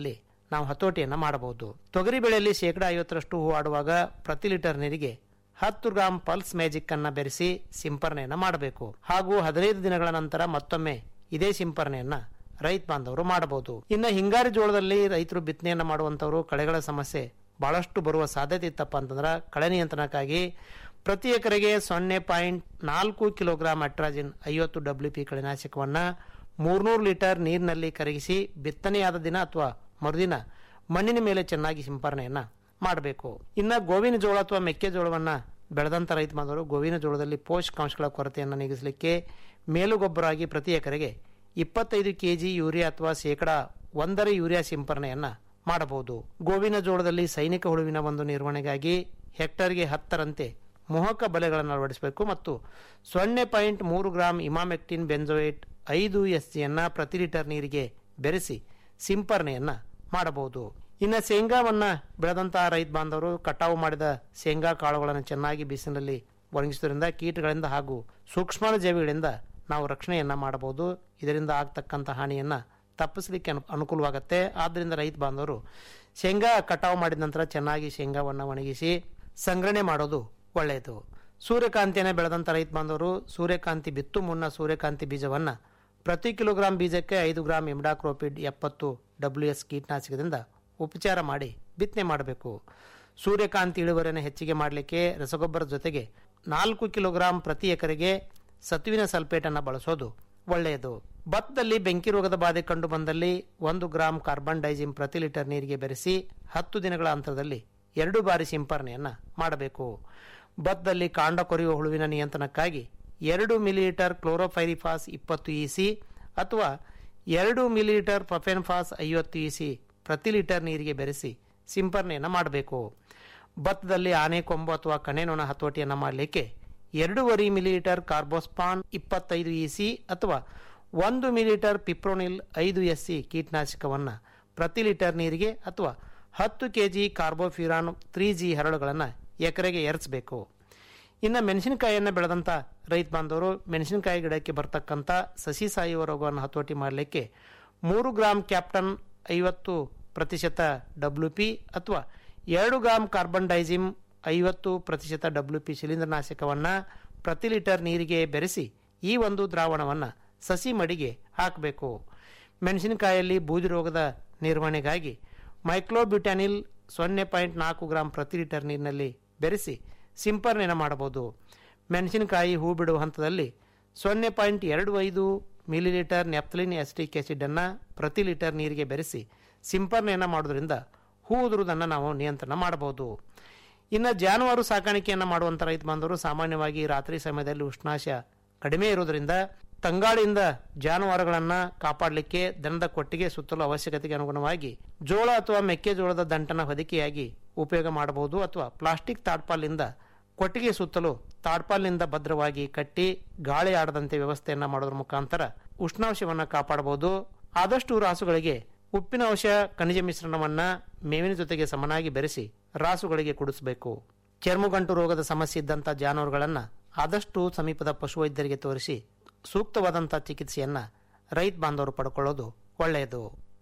ನಾವು ಹತೋಟಿಯನ್ನು ಮಾಡಬಹುದು ತೊಗರಿ ಬೆಳೆಯಲ್ಲಿ ಶೇಕಡ ಐವತ್ತರಷ್ಟು ಹೂ ಆಡುವಾಗ ಪ್ರತಿ ಲೀಟರ್ ನೀರಿಗೆ ಹತ್ತು ಗ್ರಾಂ ಪಲ್ಸ್ ಮ್ಯಾಜಿಕ್ ಅನ್ನ ಬೆರೆಸಿ ಸಿಂಪರಣೆಯನ್ನ ಮಾಡಬೇಕು ಹಾಗೂ ಹದಿನೈದು ದಿನಗಳ ನಂತರ ಮತ್ತೊಮ್ಮೆ ಇದೇ ಸಿಂಪರಣೆಯನ್ನ ರೈತ ಬಾಂಧವರು ಮಾಡಬಹುದು ಇನ್ನು ಹಿಂಗಾರಿ ಜೋಳದಲ್ಲಿ ರೈತರು ಬಿತ್ತನೆಯನ್ನ ಮಾಡುವಂತವರು ಕಳೆಗಳ ಸಮಸ್ಯೆ ಬಹಳಷ್ಟು ಬರುವ ಸಾಧ್ಯತೆ ಇತ್ತಪ್ಪ ಅಂತಂದ್ರೆ ಕಳೆ ನಿಯಂತ್ರಣಕ್ಕಾಗಿ ಪ್ರತಿ ಎಕರೆಗೆ ಸೊನ್ನೆ ಪಾಯಿಂಟ್ ನಾಲ್ಕು ಕಿಲೋಗ್ರಾಂ ಅಟ್ರಾಜಿನ್ ಐವತ್ತು ಡಬ್ಲ್ಯೂ ಪಿ ಕಳೆನಾಶಕವನ್ನ ಮೂರ್ನೂರು ಲೀಟರ್ ನೀರಿನಲ್ಲಿ ಕರಗಿಸಿ ಬಿತ್ತನೆಯಾದ ದಿನ ಅಥವಾ ಮರುದಿನ ಮಣ್ಣಿನ ಮೇಲೆ ಚೆನ್ನಾಗಿ ಸಿಂಪರಣೆಯನ್ನ ಮಾಡಬೇಕು ಇನ್ನ ಗೋವಿನ ಜೋಳ ಅಥವಾ ಮೆಕ್ಕೆಜೋಳವನ್ನ ಬೆಳೆದಂತ ರೈತ ಬಾಂಧವರು ಗೋವಿನ ಜೋಳದಲ್ಲಿ ಪೋಷಕಾಂಶಗಳ ಕೊರತೆಯನ್ನು ನೀಗಿಸಲಿಕ್ಕೆ ಮೇಲುಗೊಬ್ಬರ ಆಗಿ ಪ್ರತಿ ಎಕರೆಗೆ ಇಪ್ಪತ್ತೈದು ಕೆಜಿ ಯೂರಿಯಾ ಅಥವಾ ಶೇಕಡ ಒಂದರ ಯೂರಿಯಾ ಸಿಂಪರಣೆಯನ್ನ ಮಾಡಬಹುದು ಗೋವಿನ ಜೋಳದಲ್ಲಿ ಸೈನಿಕ ಹುಳುವಿನ ಒಂದು ನಿರ್ವಹಣೆಗಾಗಿ ಹೆಕ್ಟರ್ಗೆ ಹತ್ತರಂತೆ ಮೋಹಕ ಬಲೆಗಳನ್ನು ಅಳವಡಿಸಬೇಕು ಮತ್ತು ಸೊನ್ನೆ ಪಾಯಿಂಟ್ ಮೂರು ಗ್ರಾಂ ಇಮಾಮೆಕ್ಟಿನ್ ಬೆಂಜೋಯೇಟ್ ಐದು ಎಸ್ ಜಿಯನ್ನ ಪ್ರತಿ ಲೀಟರ್ ನೀರಿಗೆ ಬೆರೆಸಿ ಸಿಂಪರಣೆಯನ್ನ ಮಾಡಬಹುದು ಇನ್ನು ಶೇಂಗಾವನ್ನ ಬೆಳೆದಂತಹ ರೈತ ಬಾಂಧವರು ಕಟಾವು ಮಾಡಿದ ಶೇಂಗಾ ಕಾಳುಗಳನ್ನು ಚೆನ್ನಾಗಿ ಬಿಸಿಲಿನಲ್ಲಿ ಒಣಗಿಸುವುದರಿಂದ ಕೀಟಗಳಿಂದ ಹಾಗೂ ಸೂಕ್ಷ್ಮಾಣು ಜೀವಿಗಳಿಂದ ನಾವು ರಕ್ಷಣೆಯನ್ನ ಮಾಡಬಹುದು ಇದರಿಂದ ಆಗ್ತಕ್ಕಂಥ ಹಾನಿಯನ್ನ ತಪ್ಪಿಸಲಿಕ್ಕೆ ಅನು ಅನುಕೂಲವಾಗುತ್ತೆ ಆದ್ದರಿಂದ ರೈತ ಬಾಂಧವರು ಶೇಂಗಾ ಕಟಾವು ಮಾಡಿದ ನಂತರ ಚೆನ್ನಾಗಿ ಶೇಂಗಾವನ್ನು ಒಣಗಿಸಿ ಸಂಗ್ರಹಣೆ ಮಾಡೋದು ಒಳ್ಳೆಯದು ಸೂರ್ಯಕಾಂತಿಯನ್ನು ಬೆಳೆದಂಥ ರೈತ ಬಾಂಧವರು ಸೂರ್ಯಕಾಂತಿ ಬಿತ್ತು ಮುನ್ನ ಸೂರ್ಯಕಾಂತಿ ಬೀಜವನ್ನು ಪ್ರತಿ ಕಿಲೋಗ್ರಾಂ ಬೀಜಕ್ಕೆ ಐದು ಗ್ರಾಂ ಇಮ್ಡಾಕ್ರೋಪಿಡ್ ಎಪ್ಪತ್ತು ಡಬ್ಲ್ಯೂ ಎಸ್ ಕೀಟನಾಶಕದಿಂದ ಉಪಚಾರ ಮಾಡಿ ಬಿತ್ತನೆ ಮಾಡಬೇಕು ಸೂರ್ಯಕಾಂತಿ ಇಳುವರಿಯನ್ನು ಹೆಚ್ಚಿಗೆ ಮಾಡಲಿಕ್ಕೆ ರಸಗೊಬ್ಬರದ ಜೊತೆಗೆ ನಾಲ್ಕು ಕಿಲೋಗ್ರಾಂ ಪ್ರತಿ ಎಕರೆಗೆ ಸತುವಿನ ಸಲ್ಫೇಟನ್ನು ಬಳಸೋದು ಒಳ್ಳೆಯದು ಭತ್ತದಲ್ಲಿ ಬೆಂಕಿ ರೋಗದ ಬಾಧೆ ಕಂಡು ಬಂದಲ್ಲಿ ಒಂದು ಗ್ರಾಂ ಕಾರ್ಬನ್ ಡೈಜಿಮ್ ಪ್ರತಿ ಲೀಟರ್ ನೀರಿಗೆ ಬೆರೆಸಿ ಹತ್ತು ದಿನಗಳ ಅಂತರದಲ್ಲಿ ಎರಡು ಬಾರಿ ಸಿಂಪರಣೆಯನ್ನ ಮಾಡಬೇಕು ಭತ್ತದಲ್ಲಿ ಕಾಂಡ ಕೊರೆಯುವ ಹುಳುವಿನ ನಿಯಂತ್ರಣಕ್ಕಾಗಿ ಎರಡು ಮಿಲಿಲೀಟರ್ ಕ್ಲೋರೋಫೈರಿಫಾಸ್ ಇಪ್ಪತ್ತು ಇಸಿ ಅಥವಾ ಎರಡು ಮಿಲಿಲೀಟರ್ ಪ್ರೊಫೆನ್ಫಾಸ್ ಐವತ್ತು ಇಸಿ ಪ್ರತಿ ಲೀಟರ್ ನೀರಿಗೆ ಬೆರೆಸಿ ಸಿಂಪರಣೆಯನ್ನು ಮಾಡಬೇಕು ಭತ್ತದಲ್ಲಿ ಆನೆ ಕೊಂಬು ಅಥವಾ ಕಣೆನೊಣ ಹತೋಟಿಯನ್ನು ಮಾಡಲಿಕ್ಕೆ ಎರಡೂವರೆ ಮಿಲಿಲೀಟರ್ ಕಾರ್ಬೋಸ್ಪಾನ್ ಇಪ್ಪತ್ತೈದು ಇಸಿ ಅಥವಾ ಒಂದು ಮಿಲಿಲೀಟರ್ ಪಿಪ್ರೋನಿಲ್ ಐದು ಎಸ್ ಸಿ ಕೀಟನಾಶಕವನ್ನು ಪ್ರತಿ ಲೀಟರ್ ನೀರಿಗೆ ಅಥವಾ ಹತ್ತು ಕೆಜಿ ಕಾರ್ಬೋಫ್ಯೂರಾನ್ ತ್ರೀ ಜಿ ಹರಳುಗಳನ್ನು ಎಕರೆಗೆ ಎರಚಬೇಕು ಇನ್ನು ಮೆಣಸಿನಕಾಯಿಯನ್ನು ಬೆಳೆದಂಥ ರೈತ ಬಾಂಧವರು ಮೆಣಸಿನಕಾಯಿ ಗಿಡಕ್ಕೆ ಬರ್ತಕ್ಕಂಥ ಸಸಿ ಸಾಯುವ ರೋಗವನ್ನು ಹತೋಟಿ ಮಾಡಲಿಕ್ಕೆ ಮೂರು ಗ್ರಾಂ ಕ್ಯಾಪ್ಟನ್ ಐವತ್ತು ಪ್ರತಿಶತ ಡಬ್ಲ್ಯೂ ಪಿ ಅಥವಾ ಎರಡು ಗ್ರಾಂ ಕಾರ್ಬನ್ ಡೈಜಿಮ್ ಐವತ್ತು ಪ್ರತಿಶತ ಡಬ್ಲ್ಯೂ ಪಿ ಶಿಲೀಂಧ್ರನಾಶಕವನ್ನು ಪ್ರತಿ ಲೀಟರ್ ನೀರಿಗೆ ಬೆರೆಸಿ ಈ ಒಂದು ದ್ರಾವಣವನ್ನು ಸಸಿ ಮಡಿಗೆ ಹಾಕಬೇಕು ಮೆಣಸಿನಕಾಯಲ್ಲಿ ಬೂದಿ ರೋಗದ ನಿರ್ವಹಣೆಗಾಗಿ ಮೈಕ್ಲೋಬ್ಯೂಟಾನಿಲ್ ಸೊನ್ನೆ ಪಾಯಿಂಟ್ ನಾಲ್ಕು ಗ್ರಾಂ ಪ್ರತಿ ಲೀಟರ್ ನೀರಿನಲ್ಲಿ ಬೆರೆಸಿ ಸಿಂಪರಣೆಯನ್ನು ಮಾಡಬಹುದು ಮೆಣಸಿನಕಾಯಿ ಹೂ ಬಿಡುವ ಹಂತದಲ್ಲಿ ಸೊನ್ನೆ ಪಾಯಿಂಟ್ ಎರಡು ಐದು ಮಿಲಿಲೀಟರ್ ನೆಪ್ತಲಿನ್ ಎಸ್ಟಿಕ್ ಆಸಿಡನ್ನು ಪ್ರತಿ ಲೀಟರ್ ನೀರಿಗೆ ಬೆರೆಸಿ ಸಿಂಪರಣೆಯನ್ನು ಮಾಡೋದ್ರಿಂದ ಹೂ ಉದುರುವುದನ್ನು ನಾವು ನಿಯಂತ್ರಣ ಮಾಡಬಹುದು ಇನ್ನು ಜಾನುವಾರು ಸಾಕಾಣಿಕೆಯನ್ನು ಮಾಡುವಂಥ ರೈತ ಬಾಂಧವರು ಸಾಮಾನ್ಯವಾಗಿ ರಾತ್ರಿ ಸಮಯದಲ್ಲಿ ಉಷ್ಣಾಂಶ ಕಡಿಮೆ ಇರೋದ್ರಿಂದ ತಂಗಾಳಿಯಿಂದ ಜಾನುವಾರುಗಳನ್ನು ಕಾಪಾಡಲಿಕ್ಕೆ ದನದ ಕೊಟ್ಟಿಗೆ ಸುತ್ತಲೂ ಅವಶ್ಯಕತೆಗೆ ಅನುಗುಣವಾಗಿ ಜೋಳ ಅಥವಾ ಮೆಕ್ಕೆಜೋಳದ ದಂಟನ ಹೊದಿಕೆಯಾಗಿ ಉಪಯೋಗ ಮಾಡಬಹುದು ಅಥವಾ ಪ್ಲಾಸ್ಟಿಕ್ ತಾಡ್ಪಾಲಿಂದ ಕೊಟ್ಟಿಗೆ ಸುತ್ತಲೂ ತಾಡ್ಪಾಲಿನಿಂದ ಭದ್ರವಾಗಿ ಕಟ್ಟಿ ಗಾಳಿ ಆಡದಂತೆ ವ್ಯವಸ್ಥೆಯನ್ನ ಮಾಡೋದ್ರ ಮುಖಾಂತರ ಉಷ್ಣಾಂಶವನ್ನು ಕಾಪಾಡಬಹುದು ಆದಷ್ಟು ರಾಸುಗಳಿಗೆ ಉಪ್ಪಿನ ಅಂಶ ಖನಿಜ ಮಿಶ್ರಣವನ್ನ ಮೇವಿನ ಜೊತೆಗೆ ಸಮನಾಗಿ ಬೆರೆಸಿ ರಾಸುಗಳಿಗೆ ಕುಡಿಸಬೇಕು ಚರ್ಮಗಂಟು ರೋಗದ ಸಮಸ್ಯೆ ಇದ್ದಂಥ ಜಾನುವಾರುಗಳನ್ನು ಆದಷ್ಟು ಸಮೀಪದ ಪಶುವೈದ್ಯರಿಗೆ ತೋರಿಸಿ ಸೂಕ್ತವಾದಂಥ ಚಿಕಿತ್ಸೆಯನ್ನ ರೈತ ಬಾಂಧವರು ಪಡ್ಕೊಳ್ಳೋದು ಒಳ್ಳೆಯದು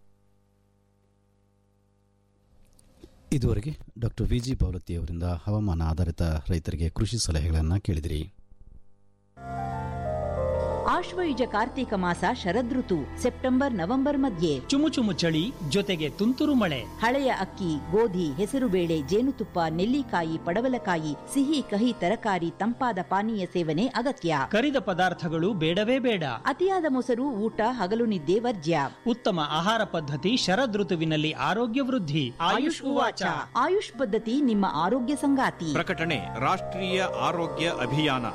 ಇದುವರೆಗೆ ಡಾಕ್ಟರ್ ವಿ ಜಿ ಪೌಲತಿ ಅವರಿಂದ ಹವಾಮಾನ ಆಧಾರಿತ ರೈತರಿಗೆ ಕೃಷಿ ಸಲಹೆಗಳನ್ನು ಕೇಳಿದಿರಿ ಆಶ್ವಯುಜ ಕಾರ್ತೀಕ ಮಾಸ ಶರದೃತು ಸೆಪ್ಟೆಂಬರ್ ನವೆಂಬರ್ ಮಧ್ಯೆ ಚುಮು ಚುಮು ಚಳಿ ಜೊತೆಗೆ ತುಂತುರು ಮಳೆ ಹಳೆಯ ಅಕ್ಕಿ ಗೋಧಿ ಹೆಸರುಬೇಳೆ ಜೇನುತುಪ್ಪ ನೆಲ್ಲಿಕಾಯಿ ಪಡವಲಕಾಯಿ ಸಿಹಿ ಕಹಿ ತರಕಾರಿ ತಂಪಾದ ಪಾನೀಯ ಸೇವನೆ ಅಗತ್ಯ ಕರಿದ ಪದಾರ್ಥಗಳು ಬೇಡವೇ ಬೇಡ ಅತಿಯಾದ ಮೊಸರು ಊಟ ಹಗಲು ನಿದ್ದೆ ವರ್ಜ್ಯ ಉತ್ತಮ ಆಹಾರ ಪದ್ಧತಿ ಶರದೃತುವಿನಲ್ಲಿ ಆರೋಗ್ಯ ವೃದ್ಧಿ ಆಯುಷ್ ಉವಾಚ ಆಯುಷ್ ಪದ್ಧತಿ ನಿಮ್ಮ ಆರೋಗ್ಯ ಸಂಗಾತಿ ಪ್ರಕಟಣೆ ರಾಷ್ಟ್ರೀಯ ಆರೋಗ್ಯ ಅಭಿಯಾನ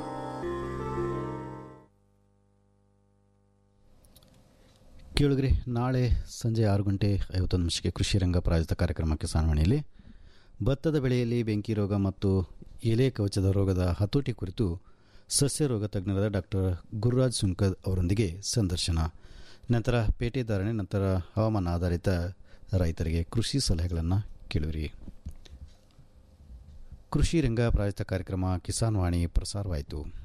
ಕೇಳಿದ್ರಿ ನಾಳೆ ಸಂಜೆ ಆರು ಗಂಟೆ ಐವತ್ತೊಂದು ನಿಮಿಷಕ್ಕೆ ಕೃಷಿ ರಂಗ ಪ್ರಾಯೋಜಿತ ಕಾರ್ಯಕ್ರಮ ಕಿಸಾನ್ವಾಣಿಯಲ್ಲಿ ಭತ್ತದ ಬೆಳೆಯಲ್ಲಿ ಬೆಂಕಿ ರೋಗ ಮತ್ತು ಎಲೆ ಕವಚದ ರೋಗದ ಹತೋಟಿ ಕುರಿತು ಸಸ್ಯ ರೋಗ ತಜ್ಞರಾದ ಡಾಕ್ಟರ್ ಗುರುರಾಜ್ ಸುಂಕದ್ ಅವರೊಂದಿಗೆ ಸಂದರ್ಶನ ನಂತರ ಪೇಟೆ ಧಾರಣೆ ನಂತರ ಹವಾಮಾನ ಆಧಾರಿತ ರೈತರಿಗೆ ಕೃಷಿ ಸಲಹೆಗಳನ್ನು ಕೇಳಿರಿ ಕೃಷಿ ರಂಗ ಪ್ರಾಯೋಜಿತ ಕಾರ್ಯಕ್ರಮ ಕಿಸಾನ್ ವಾಣಿ ಪ್ರಸಾರವಾಯಿತು